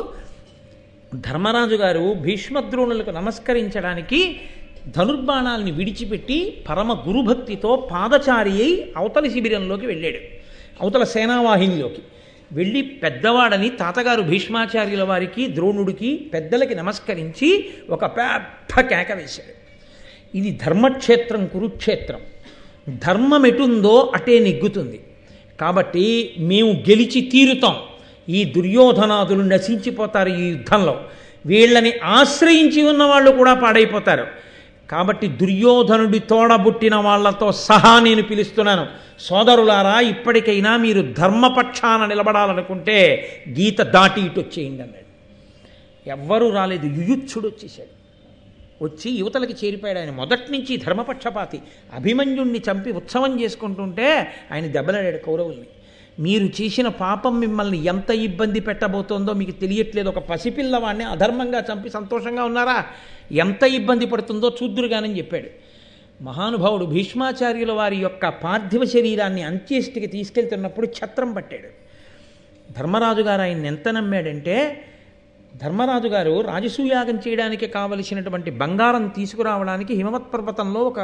ధర్మరాజు గారు భీష్మద్రోణులకు నమస్కరించడానికి ధనుర్బాణాల్ని విడిచిపెట్టి పరమ గురుభక్తితో పాదచారి అయి అవతలి శిబిరంలోకి వెళ్ళాడు అవతల సేనావాహినిలోకి వెళ్ళి పెద్దవాడని తాతగారు భీష్మాచార్యుల వారికి ద్రోణుడికి పెద్దలకి నమస్కరించి ఒక పెద్ద కేక వేశాడు ఇది ధర్మక్షేత్రం కురుక్షేత్రం ధర్మం ఎటుందో అటే నెగ్గుతుంది కాబట్టి మేము గెలిచి తీరుతాం ఈ దుర్యోధనాదులు నశించిపోతారు ఈ యుద్ధంలో వీళ్ళని ఆశ్రయించి ఉన్న వాళ్ళు కూడా పాడైపోతారు కాబట్టి దుర్యోధనుడి తోడబుట్టిన వాళ్లతో సహా నేను పిలుస్తున్నాను సోదరులారా ఇప్పటికైనా మీరు ధర్మపక్షాన నిలబడాలనుకుంటే గీత దాటి ఇటు వచ్చేయండి అన్నాడు ఎవ్వరూ రాలేదు యుయుత్సుడు వచ్చేసాడు వచ్చి యువతలకి చేరిపోయాడు ఆయన మొదటి నుంచి ధర్మపక్షపాతి అభిమన్యుణ్ణి చంపి ఉత్సవం చేసుకుంటుంటే ఆయన దెబ్బలాడాడు కౌరవుల్ని మీరు చేసిన పాపం మిమ్మల్ని ఎంత ఇబ్బంది పెట్టబోతోందో మీకు తెలియట్లేదు ఒక పసిపిల్లవాడిని అధర్మంగా చంపి సంతోషంగా ఉన్నారా ఎంత ఇబ్బంది పడుతుందో చూద్దురుగానని చెప్పాడు మహానుభావుడు భీష్మాచార్యుల వారి యొక్క పార్థివ శరీరాన్ని అంత్యేష్టికి తీసుకెళ్తున్నప్పుడు ఛత్రం పట్టాడు ధర్మరాజు గారు ఆయన ఎంత నమ్మాడంటే ధర్మరాజు గారు రాజసూయాగం చేయడానికి కావలసినటువంటి బంగారం తీసుకురావడానికి హిమవత్ పర్వతంలో ఒక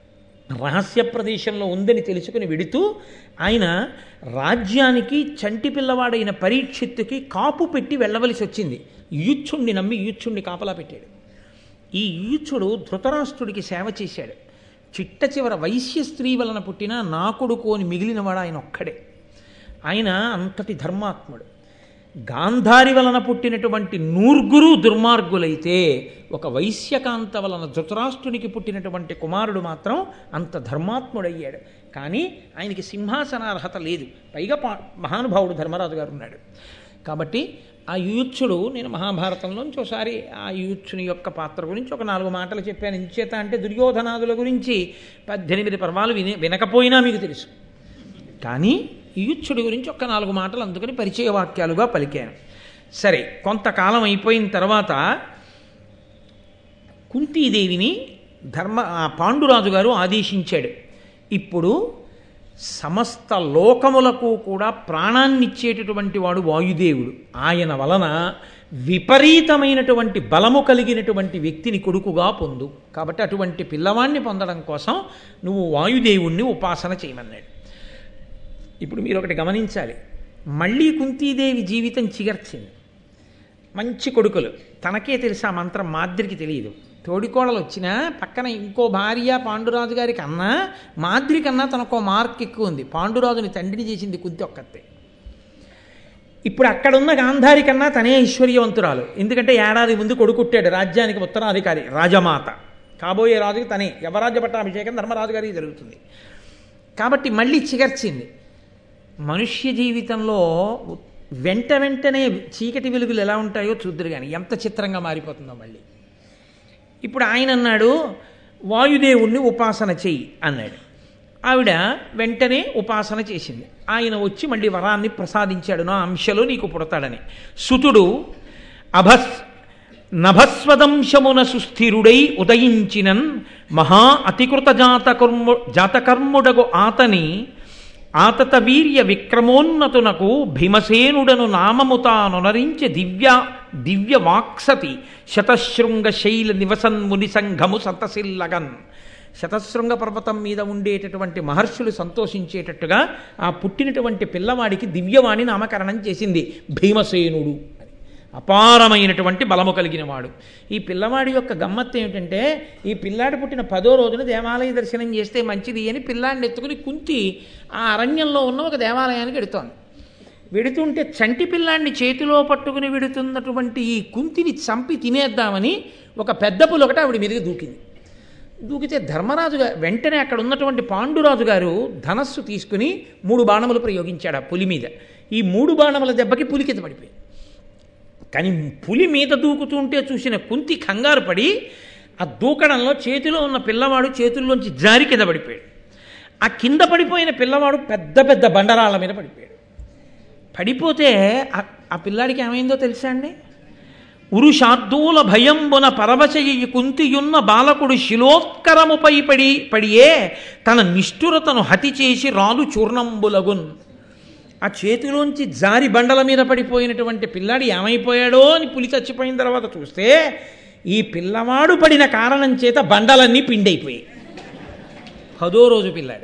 రహస్య ప్రదేశంలో ఉందని తెలుసుకుని వెడుతూ ఆయన రాజ్యానికి చంటి పిల్లవాడైన పరీక్షిత్తుకి కాపు పెట్టి వెళ్ళవలసి వచ్చింది యుచ్చుణ్ణి నమ్మి యుచ్చుణ్ణి కాపలా పెట్టాడు ఈ యుచ్చుడు ధృతరాష్ట్రుడికి సేవ చేశాడు చిట్ట చివర వైశ్య స్త్రీ వలన పుట్టిన నా కొడుకు అని మిగిలినవాడు ఆయన ఒక్కడే ఆయన అంతటి ధర్మాత్ముడు గాంధారి వలన పుట్టినటువంటి నూర్గురు దుర్మార్గులైతే ఒక వైశ్యకాంత వలన ధృతరాష్ట్రునికి పుట్టినటువంటి కుమారుడు మాత్రం అంత ధర్మాత్ముడయ్యాడు కానీ ఆయనకి సింహాసనార్హత లేదు పైగా పా మహానుభావుడు ధర్మరాజు గారు ఉన్నాడు కాబట్టి ఆ యూత్సుడు నేను మహాభారతంలోంచి ఒకసారి ఆ యూత్సుని యొక్క పాత్ర గురించి ఒక నాలుగు మాటలు చెప్పాను ఇంచేత అంటే దుర్యోధనాదుల గురించి పద్దెనిమిది పర్వాలు వినే వినకపోయినా మీకు తెలుసు కానీ యుచ్చుడి గురించి ఒక్క నాలుగు మాటలు అందుకని పరిచయ వాక్యాలుగా పలికాను సరే కొంతకాలం అయిపోయిన తర్వాత కుంతీదేవిని ధర్మ ఆ పాండురాజు గారు ఆదేశించాడు ఇప్పుడు సమస్త లోకములకు కూడా ప్రాణాన్నిచ్చేటటువంటి వాడు వాయుదేవుడు ఆయన వలన విపరీతమైనటువంటి బలము కలిగినటువంటి వ్యక్తిని కొడుకుగా పొందు కాబట్టి అటువంటి పిల్లవాణ్ణి పొందడం కోసం నువ్వు వాయుదేవుణ్ణి ఉపాసన చేయమన్నాడు ఇప్పుడు మీరు ఒకటి గమనించాలి మళ్ళీ కుంతీదేవి జీవితం చిగర్చింది మంచి కొడుకులు తనకే తెలిసి ఆ మంత్రం మాద్రికి తెలియదు తోడికోడలు వచ్చినా పక్కన ఇంకో భార్య పాండురాజు గారి కన్నా మాద్రి కన్నా తనకో మార్క్ ఎక్కువ ఉంది పాండురాజుని తండ్రిని చేసింది కుంతి ఒక్కతే ఇప్పుడు అక్కడున్న గాంధారి కన్నా తనే ఐశ్వర్యవంతురాలు ఎందుకంటే ఏడాది ముందు కొడుకుట్టాడు రాజ్యానికి ఉత్తరాధికారి రాజమాత కాబోయే రాజుకి తనే యవరాజ్య పట్టాభిషేకం ధర్మరాజు గారికి జరుగుతుంది కాబట్టి మళ్ళీ చిగర్చింది మనుష్య జీవితంలో వెంట వెంటనే చీకటి వెలుగులు ఎలా ఉంటాయో చూద్దరు కానీ ఎంత చిత్రంగా మారిపోతుందో మళ్ళీ ఇప్పుడు ఆయన అన్నాడు వాయుదేవుణ్ణి ఉపాసన చెయ్యి అన్నాడు ఆవిడ వెంటనే ఉపాసన చేసింది ఆయన వచ్చి మళ్ళీ వరాన్ని ప్రసాదించాడు నా అంశలో నీకు పుడతాడని సుతుడు అభస్ నభస్వదంశమున సుస్థిరుడై ఉదయించినన్ మహా అతికృత జాతకర్ము జాతకర్ముడగు ఆతని ఆతత వీర్య విక్రమోన్నతునకు భీమసేనుడను నామముతానొనరించి దివ్య దివ్య వాక్సతి శతశృంగ శైల నివసన్ ముని సంఘము సతసిల్లగన్ శతశృంగ పర్వతం మీద ఉండేటటువంటి మహర్షులు సంతోషించేటట్టుగా ఆ పుట్టినటువంటి పిల్లవాడికి దివ్యవాణి నామకరణం చేసింది భీమసేనుడు అని అపారమైనటువంటి బలము కలిగిన వాడు ఈ పిల్లవాడి యొక్క గమ్మత్తు ఏమిటంటే ఈ పిల్లాడు పుట్టిన పదో రోజున దేవాలయ దర్శనం చేస్తే మంచిది అని పిల్లాడిని ఎత్తుకుని కుంతి ఆ అరణ్యంలో ఉన్న ఒక దేవాలయానికి ఎడుతోంది వెడుతుంటే చంటి పిల్లాడిని చేతిలో పట్టుకుని వెడుతున్నటువంటి ఈ కుంతిని చంపి తినేద్దామని ఒక పెద్ద పులి ఒకటి ఆవిడ మీదకి దూకింది దూకితే ధర్మరాజు గారు వెంటనే అక్కడ ఉన్నటువంటి పాండురాజు గారు ధనస్సు తీసుకుని మూడు బాణములు ప్రయోగించాడు ఆ పులి మీద ఈ మూడు బాణముల దెబ్బకి పులి కింద పడిపోయింది కానీ పులి మీద దూకుతుంటే చూసిన కుంతి కంగారు పడి ఆ దూకడంలో చేతిలో ఉన్న పిల్లవాడు చేతుల్లోంచి జారి కింద పడిపోయాడు ఆ కింద పడిపోయిన పిల్లవాడు పెద్ద పెద్ద బండరాళ్ళ మీద పడిపోయాడు పడిపోతే ఆ- ఆ పిల్లాడికి ఏమైందో తెలుసా అండి ఉరుషార్దూల భయంబున పరవశయి కుంతియున్న బాలకుడు శిలోత్కరముపై పడి పడియే తన నిష్ఠురతను హతి చేసి రాలు చూర్ణంబులగున్ ఆ చేతిలోంచి జారి బండల మీద పడిపోయినటువంటి పిల్లాడు ఏమైపోయాడో అని పులి చచ్చిపోయిన తర్వాత చూస్తే ఈ పిల్లవాడు పడిన కారణం చేత బండలన్నీ పిండైపోయాయి పదో రోజు పిల్లాడు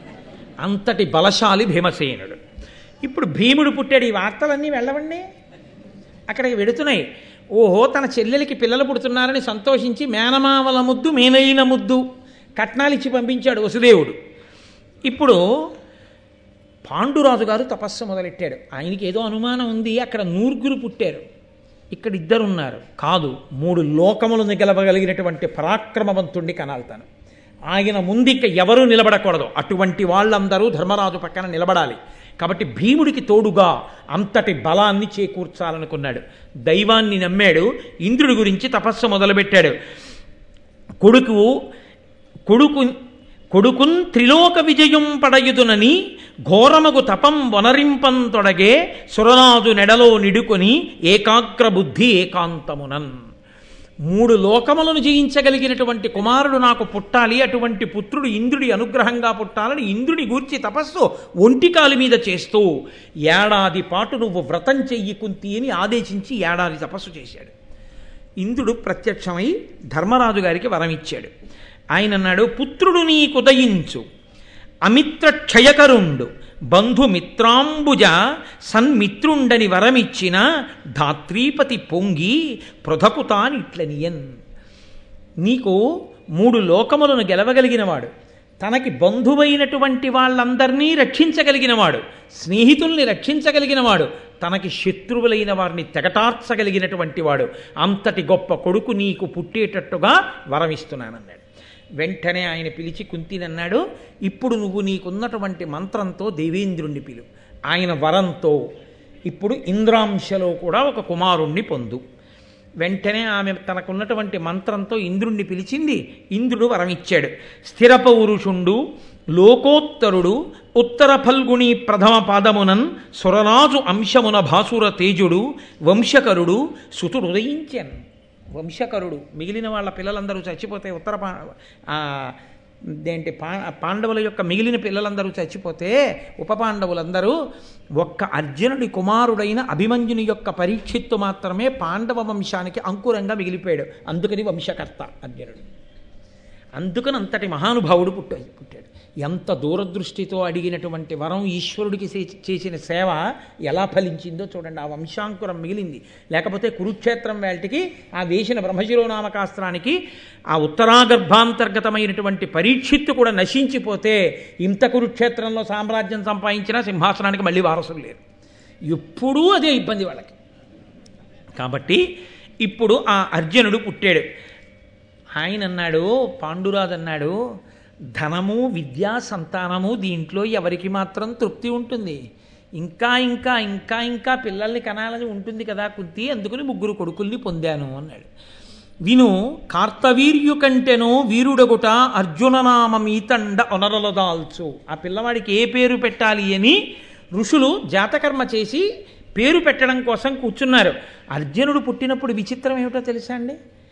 అంతటి బలశాలి భీమసేనుడు ఇప్పుడు భీముడు పుట్టాడు ఈ వార్తలన్నీ వెళ్ళవండి అక్కడికి వెడుతున్నాయి ఓహో తన చెల్లెలికి పిల్లలు పుడుతున్నారని సంతోషించి మేనమామల ముద్దు మేనైన ముద్దు కట్నాలు ఇచ్చి పంపించాడు వసుదేవుడు ఇప్పుడు పాండురాజు గారు తపస్సు మొదలెట్టాడు ఆయనకి ఏదో అనుమానం ఉంది అక్కడ నూర్గురు పుట్టారు ఇక్కడ ఇద్దరు ఉన్నారు కాదు మూడు లోకములను గెలవగలిగినటువంటి పరాక్రమవంతుణ్ణి కనాల్తాను ఆయన ముందు ఇక ఎవరూ నిలబడకూడదు అటువంటి వాళ్ళందరూ ధర్మరాజు పక్కన నిలబడాలి కాబట్టి భీముడికి తోడుగా అంతటి బలాన్ని చేకూర్చాలనుకున్నాడు దైవాన్ని నమ్మాడు ఇంద్రుడి గురించి తపస్సు మొదలుపెట్టాడు కొడుకు కొడుకు కొడుకున్ త్రిలోక విజయం పడయుదునని ఘోరమగు తపం వనరింపంతొడగే సురనాథు నెడలో నిడుకొని ఏకాగ్ర బుద్ధి ఏకాంతమునన్ మూడు లోకములను జయించగలిగినటువంటి కుమారుడు నాకు పుట్టాలి అటువంటి పుత్రుడు ఇంద్రుడి అనుగ్రహంగా పుట్టాలని ఇంద్రుడి గూర్చి తపస్సు ఒంటికాలి మీద చేస్తూ ఏడాది పాటు నువ్వు వ్రతం చెయ్యి కుంతి అని ఆదేశించి ఏడాది తపస్సు చేశాడు ఇంద్రుడు ప్రత్యక్షమై ధర్మరాజు గారికి వరం ఇచ్చాడు ఆయన అన్నాడు పుత్రుడు నీకుదయించు అమిత్ర క్షయకరుండు బంధుమిత్రాంబుజ సన్మిత్రుండని వరమిచ్చిన ధాత్రీపతి పొంగి పృథకుతానిట్లనియన్ నీకు మూడు లోకములను గెలవగలిగినవాడు తనకి బంధువైనటువంటి వాళ్ళందరినీ రక్షించగలిగినవాడు స్నేహితుల్ని రక్షించగలిగినవాడు తనకి శత్రువులైన వారిని తెగటార్చగలిగినటువంటి వాడు అంతటి గొప్ప కొడుకు నీకు పుట్టేటట్టుగా వరమిస్తున్నానన్నాడు వెంటనే ఆయన పిలిచి కుంతినన్నాడు ఇప్పుడు నువ్వు నీకున్నటువంటి మంత్రంతో దేవేంద్రుణ్ణి పిలు ఆయన వరంతో ఇప్పుడు ఇంద్రాంశలో కూడా ఒక కుమారుణ్ణి పొందు వెంటనే ఆమె తనకున్నటువంటి మంత్రంతో ఇంద్రుణ్ణి పిలిచింది ఇంద్రుడు వరమిచ్చాడు స్థిర పౌరుషుండు లోకోత్తరుడు ఉత్తర ఫల్గుణి ప్రథమ పాదమునన్ సురరాజు అంశమున భాసుర తేజుడు వంశకరుడు సుతుడు ఉదయించాను వంశకరుడు మిగిలిన వాళ్ళ పిల్లలందరూ చచ్చిపోతే ఉత్తర పా ఆ, దేంటి పా పాండవుల యొక్క మిగిలిన పిల్లలందరూ చచ్చిపోతే ఉప పాండవులందరూ ఒక్క అర్జునుడి కుమారుడైన అభిమన్యుని యొక్క పరీక్షిత్తు మాత్రమే పాండవ వంశానికి అంకురంగా మిగిలిపోయాడు అందుకని వంశకర్త అర్జునుడు అందుకని అంతటి మహానుభావుడు పుట్ట పుట్టాడు ఎంత దూరదృష్టితో అడిగినటువంటి వరం ఈశ్వరుడికి చే- చేసిన సేవ ఎలా ఫలించిందో చూడండి ఆ వంశాంకురం మిగిలింది లేకపోతే కురుక్షేత్రం వేల్టికి ఆ వేసిన బ్రహ్మశిరోనామకాస్త్రానికి ఆ ఉత్తరాగర్భాంతర్గతమైనటువంటి పరీక్షిత్తు కూడా నశించిపోతే ఇంత కురుక్షేత్రంలో సామ్రాజ్యం సంపాదించినా సింహాసనానికి మళ్ళీ వారసులు లేరు ఎప్పుడూ అదే ఇబ్బంది వాళ్ళకి కాబట్టి ఇప్పుడు ఆ అర్జునుడు పుట్టాడు ఆయన అన్నాడు పాండురాజు అన్నాడు ధనము విద్యా సంతానము దీంట్లో ఎవరికి మాత్రం తృప్తి ఉంటుంది ఇంకా ఇంకా ఇంకా ఇంకా పిల్లల్ని కనాలని ఉంటుంది కదా కుంతి అందుకని ముగ్గురు కొడుకుల్ని పొందాను అన్నాడు విను కార్తవీర్యు కంటెనో వీరుడగుట అర్జుననామమీతండ ఒనరలదాల్చు ఆ పిల్లవాడికి ఏ పేరు పెట్టాలి అని ఋషులు జాతకర్మ చేసి పేరు పెట్టడం కోసం కూర్చున్నారు అర్జునుడు పుట్టినప్పుడు విచిత్రం ఏమిటో తెలుసా అండి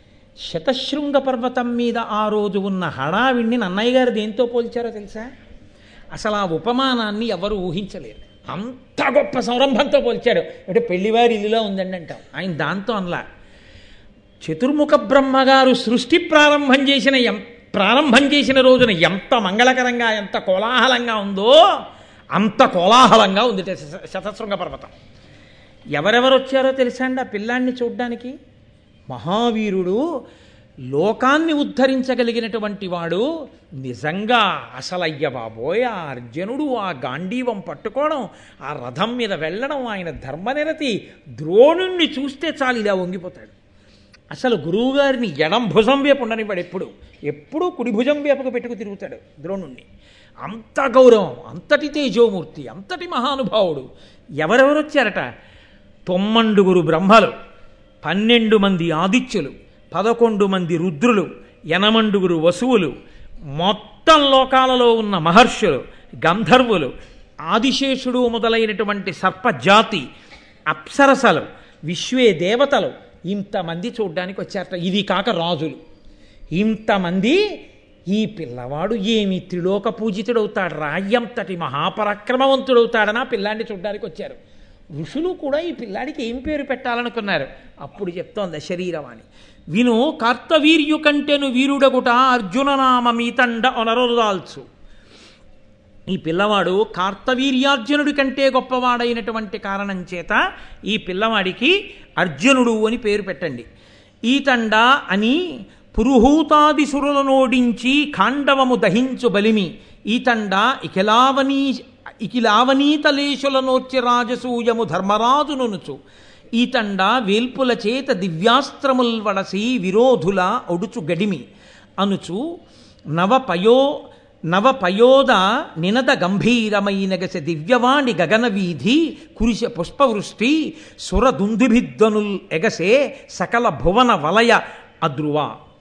శతశృంగ పర్వతం మీద ఆ రోజు ఉన్న హడావిడిని నన్నయ్య గారు దేంతో పోల్చారో తెలుసా అసలు ఆ ఉపమానాన్ని ఎవరు ఊహించలేరు అంత గొప్ప సంరంభంతో పోల్చాడు అంటే పెళ్లివారి ఇల్లులో ఉందండి అంటాం ఆయన దాంతో అనలా చతుర్ముఖ బ్రహ్మగారు సృష్టి ప్రారంభం చేసిన ఎం ప్రారంభం చేసిన రోజున ఎంత మంగళకరంగా ఎంత కోలాహలంగా ఉందో అంత కోలాహలంగా ఉంది శ- శతశృంగ పర్వతం ఎవరెవరు వచ్చారో తెలుసా అండి ఆ పిల్లాన్ని చూడ్డానికి మహావీరుడు లోకాన్ని ఉద్ధరించగలిగినటువంటి వాడు నిజంగా అసలయ్య బాబోయ్ ఆ అర్జునుడు ఆ గాంధీవం పట్టుకోవడం ఆ రథం మీద వెళ్ళడం ఆయన ధర్మనిరతి ద్రోణుణ్ణి చూస్తే చాలు ఇలా వంగిపోతాడు అసలు గురువుగారిని ఎడం భుజం వైపు ఉండనివాడు ఎప్పుడు ఎప్పుడూ కుడి భుజం వైపుకు పెట్టుకు తిరుగుతాడు ద్రోణుణ్ణి అంత గౌరవం అంతటి తేజోమూర్తి అంతటి మహానుభావుడు ఎవరెవరు వచ్చారట తొమ్మండుగురు బ్రహ్మలు పన్నెండు మంది ఆదిత్యులు పదకొండు మంది రుద్రులు ఎనమండుగురు వసువులు మొత్తం లోకాలలో ఉన్న మహర్షులు గంధర్వులు ఆదిశేషుడు మొదలైనటువంటి సర్పజాతి అప్సరసలు విశ్వే దేవతలు ఇంతమంది చూడ్డానికి వచ్చారట ఇది కాక రాజులు ఇంతమంది ఈ పిల్లవాడు ఏమి త్రిలోక పూజితుడవుతాడు రాయ్యంతటి మహాపరాక్రమవంతుడవుతాడని ఆ పిల్లాన్ని చూడ్డానికి వచ్చారు ఋషులు కూడా ఈ పిల్లాడికి ఏం పేరు పెట్టాలనుకున్నారు అప్పుడు చెప్తోంది శరీరవాణి విను కార్తవీర్యు కంటెను వీరుడగుట అర్జుననామ మీతండ ఒనరుదాల్చు ఈ పిల్లవాడు కార్తవీర్యార్జునుడి కంటే గొప్పవాడైనటువంటి కారణం చేత ఈ పిల్లవాడికి అర్జునుడు అని పేరు పెట్టండి ఈతండ అని పురుహూతాది సురులనోడించి ఖాండవము దహించు బలిమి ఈతండ ఇకిలావనీ ఇకిలావనీతలేశులనోర్చి రాజసూయము ధర్మరాజునునుచు ఈతండ వేల్పుల చేత దివ్యాస్త్రముల్ వడసి విరోధుల ఒడుచు గడిమి అనుచు నవపయో నవపయోద నినద గంభీరమైనగస దివ్యవాణి గగనవీధి కురిస పుష్పవృష్టి సురదుందుభిద్వనుల్ ఎగసే సకల భువన వలయ అద్రువ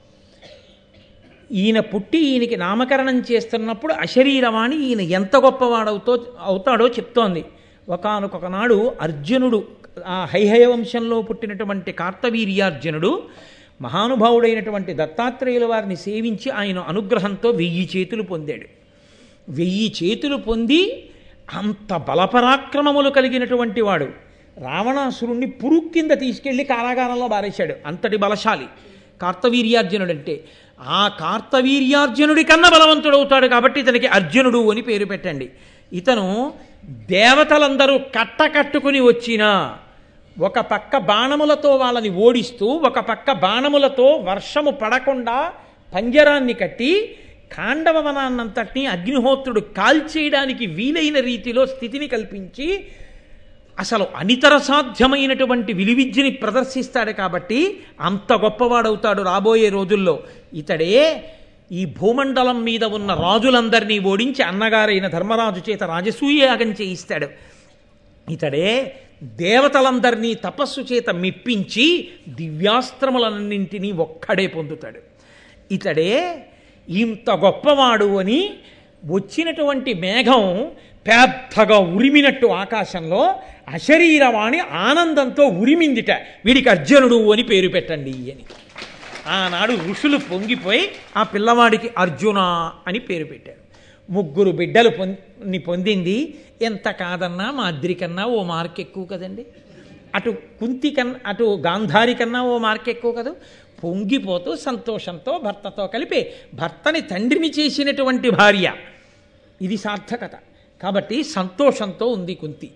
ఈయన పుట్టి ఈయనకి నామకరణం చేస్తున్నప్పుడు అశరీరవాణి ఈయన ఎంత గొప్పవాడవుతో అవుతాడో చెప్తోంది ఒకనొక నాడు అర్జునుడు ఆ హైహయ వంశంలో పుట్టినటువంటి కార్తవీర్యార్జునుడు మహానుభావుడైనటువంటి దత్తాత్రేయుల వారిని సేవించి ఆయన అనుగ్రహంతో వెయ్యి చేతులు పొందాడు వెయ్యి చేతులు పొంది అంత బలపరాక్రమములు కలిగినటువంటి వాడు రావణాసురుణ్ణి పురుగు కింద తీసుకెళ్లి కారాగారంలో బారేశాడు అంతటి బలశాలి కార్తవీర్యార్జునుడు అంటే ఆ కార్తవీర్యార్జునుడి కన్నా బలవంతుడవుతాడు కాబట్టి ఇతనికి అర్జునుడు అని పేరు పెట్టండి ఇతను దేవతలందరూ కట్ట కట్టుకుని వచ్చినా ఒక పక్క బాణములతో వాళ్ళని ఓడిస్తూ ఒక పక్క బాణములతో వర్షము పడకుండా పంజరాన్ని కట్టి ఖాండవనాన్నంతటినీ అగ్నిహోత్రుడు కాల్చేయడానికి వీలైన రీతిలో స్థితిని కల్పించి అసలు అనితర సాధ్యమైనటువంటి విలువిద్యని ప్రదర్శిస్తాడు కాబట్టి అంత గొప్పవాడవుతాడు రాబోయే రోజుల్లో ఇతడే ఈ భూమండలం మీద ఉన్న రాజులందరినీ ఓడించి అన్నగారైన ధర్మరాజు చేత రాజసూయాగం చేయిస్తాడు ఇతడే దేవతలందరినీ తపస్సు చేత మెప్పించి దివ్యాస్త్రములన్నింటినీ ఒక్కడే పొందుతాడు ఇతడే ఇంత గొప్పవాడు అని వచ్చినటువంటి మేఘం పెద్దగా ఉరిమినట్టు ఆకాశంలో అశరీరవాణి ఆనందంతో ఉరిమిందిట వీడికి అర్జునుడు అని పేరు పెట్టండి అని ఆనాడు ఋషులు పొంగిపోయి ఆ పిల్లవాడికి అర్జున అని పేరు పెట్టారు ముగ్గురు బిడ్డలు పొంది పొందింది ఎంత కాదన్నా మా అద్రి కన్నా ఓ మార్క్ ఎక్కువ కదండి అటు కుంతి కన్నా అటు గాంధారి కన్నా ఓ మార్క్ ఎక్కువ కదా పొంగిపోతూ సంతోషంతో భర్తతో కలిపి భర్తని తండ్రిని చేసినటువంటి భార్య ఇది సార్థకత కాబట్టి సంతోషంతో ఉంది కుంతి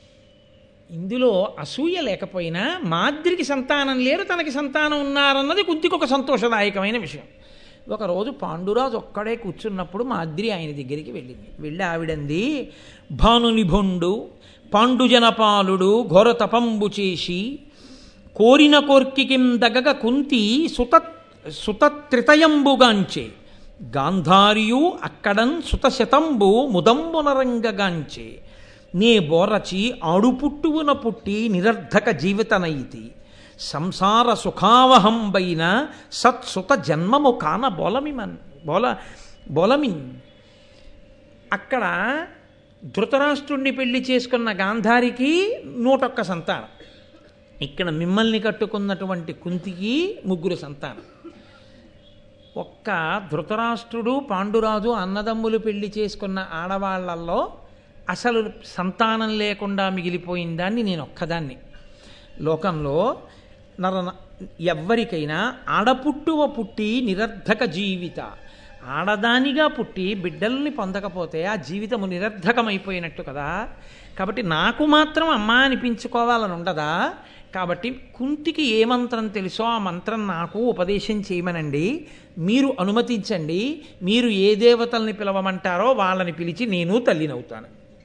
ఇందులో అసూయ లేకపోయినా మాద్రికి సంతానం లేరు తనకి సంతానం ఉన్నారన్నది కుంతికి ఒక సంతోషదాయకమైన విషయం ఒకరోజు పాండురాజు ఒక్కడే కూర్చున్నప్పుడు మాద్రి ఆయన దగ్గరికి వెళ్ళింది వెళ్ళి ఆవిడంది భానునిభుండు పాండుజనపాలుడు ఘోర తపంబు చేసి కోరిన కోర్కికిం దగగ కుంతి సుత సుతత్రితయంబుగాంచే గాంధారియు అక్కడన్ సుతశతంబు ముదంబునరంగగాంచే నే బోరచి ఆడుపుట్టువున పుట్టి నిరర్ధక జీవితనైతి సంసార సుఖావహంబైన సత్సుత జన్మము కాన బోలమిమన్ బోల బోలమిన్ అక్కడ ధృతరాష్ట్రుణ్ణి పెళ్లి చేసుకున్న గాంధారికి నూటొక్క సంతానం ఇక్కడ మిమ్మల్ని కట్టుకున్నటువంటి కుంతికి ముగ్గురు సంతానం ఒక్క ధృతరాష్ట్రుడు పాండురాజు అన్నదమ్ములు పెళ్లి చేసుకున్న ఆడవాళ్లలో అసలు సంతానం లేకుండా మిగిలిపోయిన దాన్ని నేను ఒక్కదాన్ని లోకంలో నర ఎవ్వరికైనా ఆడపుట్టువ పుట్టి నిరర్ధక జీవిత ఆడదానిగా పుట్టి బిడ్డల్ని పొందకపోతే ఆ జీవితము నిరర్ధకమైపోయినట్టు కదా కాబట్టి నాకు మాత్రం అమ్మ అనిపించుకోవాలని ఉండదా కాబట్టి కుంతికి ఏ మంత్రం తెలుసో ఆ మంత్రం నాకు ఉపదేశం చేయమనండి మీరు అనుమతించండి మీరు ఏ దేవతల్ని పిలవమంటారో వాళ్ళని పిలిచి నేను తల్లినవుతాను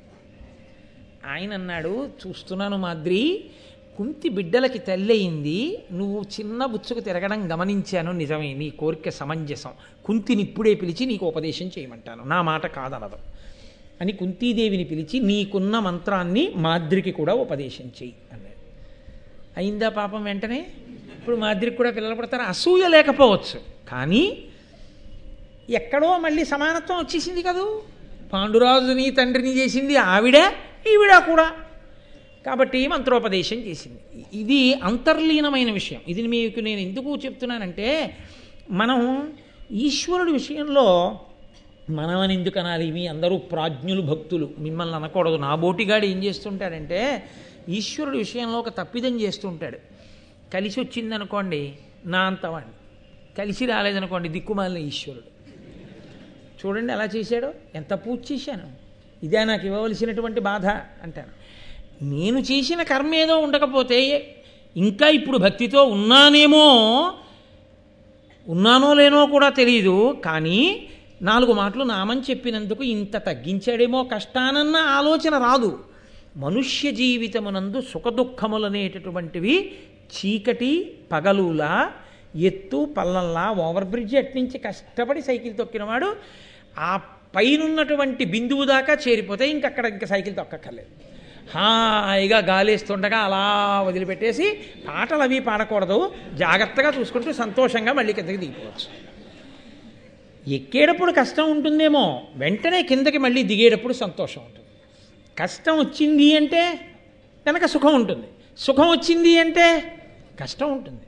ఆయన అన్నాడు చూస్తున్నాను మాద్రి కుంతి బిడ్డలకి తల్లయింది నువ్వు చిన్న బుచ్చుకు తిరగడం గమనించాను నిజమే నీ కోరిక సమంజసం కుంతిని ఇప్పుడే పిలిచి నీకు ఉపదేశం చేయమంటాను నా మాట కాదనదు అని కుంతీదేవిని పిలిచి నీకున్న మంత్రాన్ని మాద్రికి కూడా ఉపదేశం చెయ్యి అన్నాడు అయిందా పాపం వెంటనే ఇప్పుడు మాద్రికి కూడా పిల్లలు పడతారు అసూయ లేకపోవచ్చు కానీ ఎక్కడో మళ్ళీ సమానత్వం వచ్చేసింది కదూ పాండురాజుని తండ్రిని చేసింది ఆవిడ ఈవిడ కూడా కాబట్టి మంత్రోపదేశం చేసింది ఇది అంతర్లీనమైన విషయం ఇది మీకు నేను ఎందుకు చెప్తున్నానంటే మనం ఈశ్వరుడి విషయంలో మనమని ఎందుకు అనాలి మీ అందరూ ప్రాజ్ఞులు భక్తులు మిమ్మల్ని అనకూడదు నా బోటిగాడు ఏం చేస్తుంటాడంటే ఈశ్వరుడి విషయంలో ఒక తప్పిదం చేస్తుంటాడు కలిసి వచ్చిందనుకోండి నా అంతవాణ్ణి కలిసి రాలేదనుకోండి దిక్కుమాలిన ఈశ్వరుడు చూడండి ఎలా చేశాడో ఎంత పూజ చేశాను ఇదే నాకు ఇవ్వవలసినటువంటి బాధ అంటాను నేను చేసిన కర్మ ఏదో ఉండకపోతే ఇంకా ఇప్పుడు భక్తితో ఉన్నానేమో ఉన్నానో లేనో కూడా తెలియదు కానీ నాలుగు మాటలు నామని చెప్పినందుకు ఇంత తగ్గించాడేమో కష్టానన్న ఆలోచన రాదు మనుష్య జీవితమునందు సుఖదుఖములనేటటువంటివి చీకటి పగలులా ఎత్తు పల్లంలా ఓవర్ బ్రిడ్జ్ అట్నుంచి కష్టపడి సైకిల్ తొక్కినవాడు ఆ పైనున్నటువంటి బిందువు దాకా చేరిపోతే ఇంకక్కడ ఇంకా సైకిల్ తొక్కక్కర్లేదు హాయిగా గాలేస్తుండగా అలా వదిలిపెట్టేసి పాటలు అవి పాడకూడదు జాగ్రత్తగా చూసుకుంటూ సంతోషంగా మళ్ళీ కిందకి దిగిపోవచ్చు ఎక్కేటప్పుడు కష్టం ఉంటుందేమో వెంటనే కిందకి మళ్ళీ దిగేటప్పుడు సంతోషం ఉంటుంది కష్టం వచ్చింది అంటే కనుక సుఖం ఉంటుంది సుఖం వచ్చింది అంటే కష్టం ఉంటుంది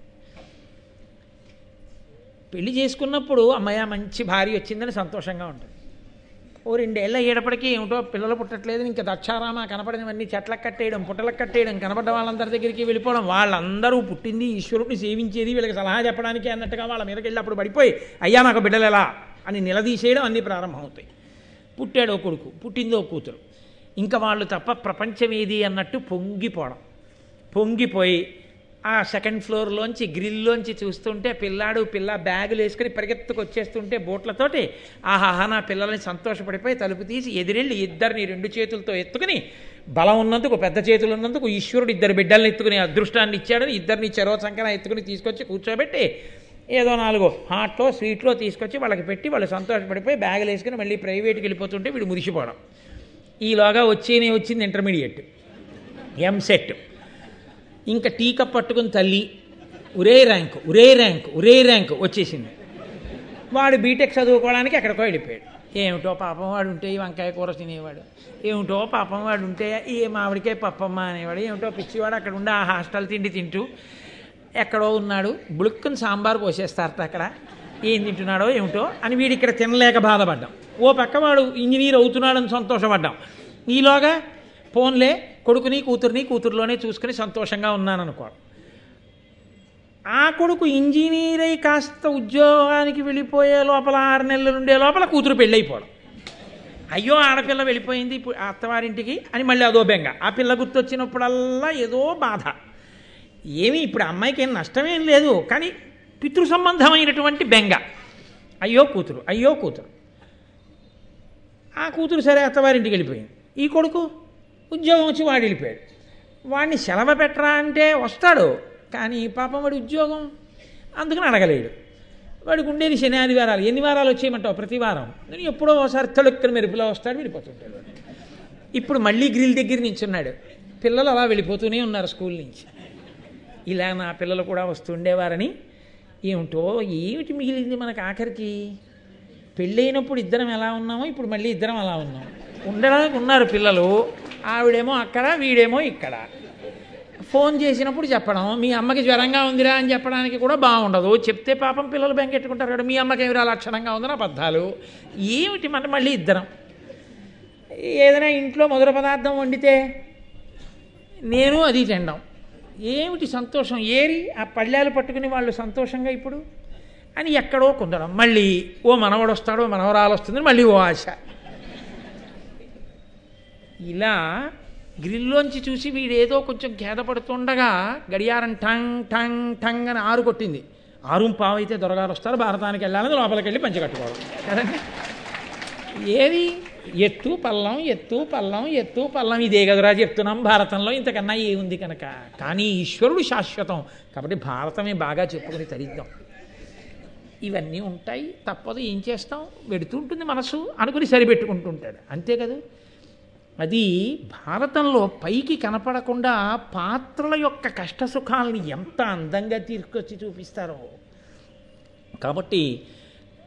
పెళ్లి చేసుకున్నప్పుడు అమ్మయ్య మంచి భార్య వచ్చిందని సంతోషంగా ఉంటుంది ఓ రెండేళ్ళు అయ్యేటప్పటికీ ఏమిటో పిల్లలు పుట్టట్లేదు ఇంకా దక్షారామ కనపడినవన్నీ చెట్లకు కట్టేయడం పుట్టలకు కట్టేయడం కనపడ్డ వాళ్ళందరి దగ్గరికి వెళ్ళిపోవడం వాళ్ళందరూ పుట్టింది ఈశ్వరుడిని సేవించేది వీళ్ళకి సలహా చెప్పడానికి అన్నట్టుగా వాళ్ళ మీదకి వెళ్ళి అప్పుడు పడిపోయి అయ్యా నాకు బిడ్డలు ఎలా అని నిలదీసేయడం అన్నీ ప్రారంభమవుతాయి పుట్టాడో కొడుకు పుట్టిందో కూతురు ఇంకా వాళ్ళు తప్ప ప్రపంచం ఏది అన్నట్టు పొంగిపోవడం పొంగిపోయి ఆ సెకండ్ ఫ్లోర్లోంచి గ్రిల్లోంచి చూస్తుంటే పిల్లాడు పిల్ల బ్యాగులు వేసుకుని పరిగెత్తుకు వచ్చేస్తుంటే బోట్లతోటి ఆహాహా నా పిల్లల్ని సంతోషపడిపోయి తలుపు తీసి ఎదిరెళ్ళి ఇద్దరిని రెండు చేతులతో ఎత్తుకుని బలం ఉన్నందుకు పెద్ద చేతులు ఉన్నందుకు ఈశ్వరుడు ఇద్దరు బిడ్డల్ని ఎత్తుకుని అదృష్టాన్ని ఇచ్చాడని ఇద్దరిని చెరవ సంకన ఎత్తుకుని తీసుకొచ్చి కూర్చోబెట్టి ఏదో నాలుగు హాట్లో స్వీట్లో తీసుకొచ్చి వాళ్ళకి పెట్టి వాళ్ళు సంతోషపడిపోయి బ్యాగులు వేసుకుని మళ్ళీ ప్రైవేట్కి వెళ్ళిపోతుంటే వీడు మురిసిపోవడం ఈలోగా వచ్చేనే వచ్చింది ఇంటర్మీడియట్ ఎంసెట్ ఇంకా టీ కప్ పట్టుకుని తల్లి ఒరే ర్యాంకు ఒరే ర్యాంకు ఒరే ర్యాంకు వచ్చేసింది వాడు బీటెక్ చదువుకోవడానికి ఎక్కడికో వెళ్ళిపోయాడు ఏమిటో పాపం వాడు ఉంటే ఈ వంకాయ కూర తినేవాడు ఏమిటో పాపం వాడు ఉంటే ఈ మామిడికాయ పప్పమ్మ అనేవాడు ఏమిటో పిచ్చివాడు అక్కడ ఉండి ఆ హాస్టల్ తిండి తింటూ ఎక్కడో ఉన్నాడు బుడుక్కుని సాంబార్ పోసేస్తారట అక్కడ ఏం తింటున్నాడో ఏమిటో అని వీడు ఇక్కడ తినలేక బాధపడ్డాం ఓ పక్క వాడు ఇంజనీర్ అవుతున్నాడని సంతోషపడ్డాం ఈలోగా ఫోన్లే కొడుకుని కూతుర్ని కూతురులోనే చూసుకుని సంతోషంగా ఉన్నాననుకో ఆ కొడుకు ఇంజనీర్ అయి కాస్త ఉద్యోగానికి వెళ్ళిపోయే లోపల ఆరు నెలలు ఉండే లోపల కూతురు పెళ్ళైపోవడం అయ్యో ఆడపిల్ల వెళ్ళిపోయింది ఇప్పుడు అత్తవారింటికి అని మళ్ళీ అదో బెంగ ఆ పిల్ల గుర్తొచ్చినప్పుడల్లా ఏదో బాధ ఏమీ ఇప్పుడు అమ్మాయికి ఏం నష్టమేం లేదు కానీ పితృ సంబంధమైనటువంటి బెంగ అయ్యో కూతురు అయ్యో కూతురు ఆ కూతురు సరే అత్తవారింటికి వెళ్ళిపోయింది ఈ కొడుకు ఉద్యోగం వచ్చి వాడు వెళ్ళిపోయాడు వాడిని సెలవు పెట్టరా అంటే వస్తాడు కానీ పాపం వాడి ఉద్యోగం అందుకని అడగలేడు వాడికి ఉండేది శని ఆదివారాలు ఎన్ని వారాలు వచ్చేయమంటావు ప్రతి వారం నేను ఎప్పుడో ఒకసారి తొలెక్కని మెరుపులో వస్తాడు వెళ్ళిపోతుంటాడు వాడు. ఇప్పుడు మళ్ళీ గ్రిల్ దగ్గర నించున్నాడు పిల్లలు అలా వెళ్ళిపోతూనే ఉన్నారు స్కూల్ నుంచి ఇలా నా పిల్లలు కూడా వస్తుండేవారని ఏమిటో ఏమిటి మిగిలింది మనకు ఆఖరికి పెళ్ళైనప్పుడు ఇద్దరం ఎలా ఉన్నామో ఇప్పుడు మళ్ళీ ఇద్దరం అలా ఉన్నాం ఉండడానికి ఉన్నారు పిల్లలు ఆవిడేమో అక్కడ వీడేమో ఇక్కడ ఫోన్ చేసినప్పుడు చెప్పడం మీ అమ్మకి జ్వరంగా ఉందిరా అని చెప్పడానికి కూడా బాగుండదు చెప్తే పాపం పిల్లలు బెంకెట్టుకుంటారు కదా మీ అమ్మకి ఏమిరా లక్షణంగా ఉందని అబద్ధాలు ఏమిటి మన మళ్ళీ ఇద్దరం ఏదైనా ఇంట్లో మధుర పదార్థం వండితే నేను అది తినడం ఏమిటి సంతోషం ఏరి ఆ పళ్ళాలు పట్టుకుని వాళ్ళు సంతోషంగా ఇప్పుడు అని ఎక్కడో కుందడం మళ్ళీ ఓ మనవడు వస్తాడో మనవరాలు వస్తుంది మళ్ళీ ఓ ఆశ ఇలా గ్రిల్లోంచి చూసి వీడేదో కొంచెం ఖేదపడుతుండగా గడియారం టంగ్ టంగ్ టంగ్ అని ఆరు కొట్టింది ఆరు పావు అయితే దొరగారు వస్తారు భారతానికి వెళ్ళాలని లోపలికి వెళ్ళి పంచి కట్టుకోవడం కదండి ఏది ఎత్తు పల్లం ఎత్తు పల్లం ఎత్తు పల్లం ఇదే కదరా చెప్తున్నాం భారతంలో ఇంతకన్నా ఏముంది కనుక కానీ ఈశ్వరుడు శాశ్వతం కాబట్టి భారతమే బాగా చెప్పుకుని తరిద్దాం ఇవన్నీ ఉంటాయి తప్పదు ఏం చేస్తాం వెడుతుంటుంది మనసు అనుకుని సరిపెట్టుకుంటుంటాడు అంతే కదా అది భారతంలో పైకి కనపడకుండా పాత్రల యొక్క కష్టసుఖాలని ఎంత అందంగా తీసుకొచ్చి చూపిస్తారో కాబట్టి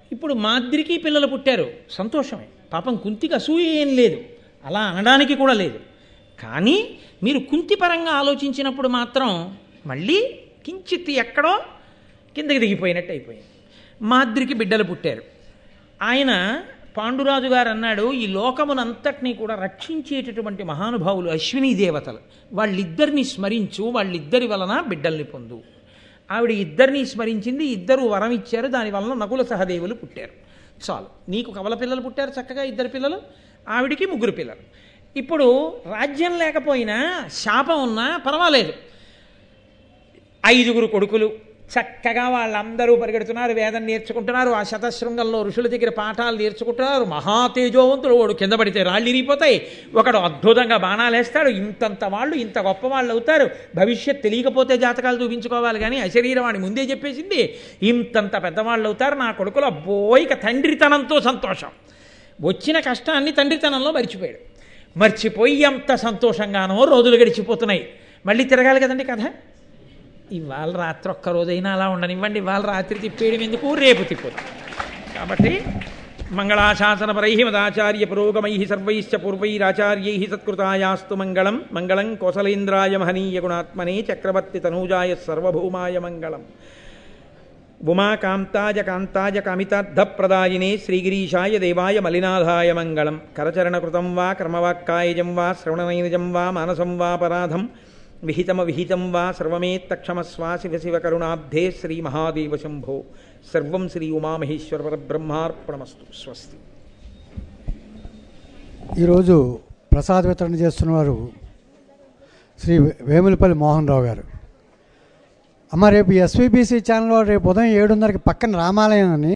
ఇప్పుడు మాద్రికి పిల్లలు పుట్టారు సంతోషమే పాపం కుంతికి అసూయ ఏం లేదు అలా అనడానికి కూడా లేదు కానీ మీరు కుంతి పరంగా ఆలోచించినప్పుడు మాత్రం మళ్ళీ కించిత్ ఎక్కడో కిందకి దిగిపోయినట్టు అయిపోయింది మాద్రికి బిడ్డలు పుట్టారు ఆయన పాండురాజు గారు అన్నాడు ఈ లోకమునంతటినీ కూడా రక్షించేటటువంటి మహానుభావులు అశ్విని దేవతలు వాళ్ళిద్దరిని స్మరించు వాళ్ళిద్దరి వలన బిడ్డల్ని పొందు ఆవిడ ఇద్దరిని స్మరించింది ఇద్దరు వరం ఇచ్చారు దాని వలన నకుల సహదేవులు పుట్టారు చాలు నీకు కవల పిల్లలు పుట్టారు చక్కగా ఇద్దరు పిల్లలు ఆవిడికి ముగ్గురు పిల్లలు ఇప్పుడు రాజ్యం లేకపోయినా శాపం ఉన్నా పర్వాలేదు ఐదుగురు కొడుకులు చక్కగా వాళ్ళందరూ పరిగెడుతున్నారు వేదం నేర్చుకుంటున్నారు ఆ శతశృంగంలో ఋషుల దగ్గర పాఠాలు నేర్చుకుంటున్నారు మహా తేజోవంతులు వాడు కింద పడితే రాళ్ళు ఇరిగిపోతాయి ఒకడు అద్భుతంగా బాణాలు వేస్తాడు ఇంతంత వాళ్ళు ఇంత గొప్ప వాళ్ళు అవుతారు భవిష్యత్ తెలియకపోతే జాతకాలు చూపించుకోవాలి కానీ అశరీరవాణి ముందే చెప్పేసింది ఇంతంత పెద్దవాళ్ళు అవుతారు నా కొడుకుల బోయిక తండ్రితనంతో సంతోషం వచ్చిన కష్టాన్ని తండ్రితనంలో మర్చిపోయాడు మర్చిపోయి ఎంత సంతోషంగానో రోజులు గడిచిపోతున్నాయి మళ్ళీ తిరగాలి కదండి కథ ఇవాళ రాత్రి ఒక్క రోజైనా అలా ఉండనివ్వండి ఇవాళ రాత్రి తిప్పేయడం ఎందుకు రేపు తిప్పదు కాబట్టి మంగళాశాసనపరై మదాచార్య పురోగమై సర్వైశ్చ పూర్వైరాచార్యై సత్కృతాయాస్తు మంగళం మంగళం కోసలేంద్రాయ మహనీయ గుణాత్మనే చక్రవర్తి తనూజాయ సర్వభౌమాయ మంగళం ఉమాకాంతాయ కాంతాయ కామితార్థప్రదాయినే శ్రీగిరీశాయ దేవాయ మలినాథాయ మంగళం కరచరణకృతం వా క్రమవాక్కాయజం వా శ్రవణనైనజం వా మానసం వా పరాధం విహితమ విహితం వా సర్వమేత్తక్షమస్వా శివ శివ కరుణాబ్ధే శ్రీ మహాదేవ శంభో సర్వం శ్రీ ఉమామహేశ్వర పరబ్రహ్మార్పణమస్తు స్వస్తి ఈరోజు ప్రసాద వితరణ చేస్తున్నవారు శ్రీ వేములపల్లి మోహన్ రావు గారు అమ్మ రేపు ఎస్వీబీసీ ఛానల్లో రేపు ఉదయం ఏడున్నరకి పక్కన రామాలయం అని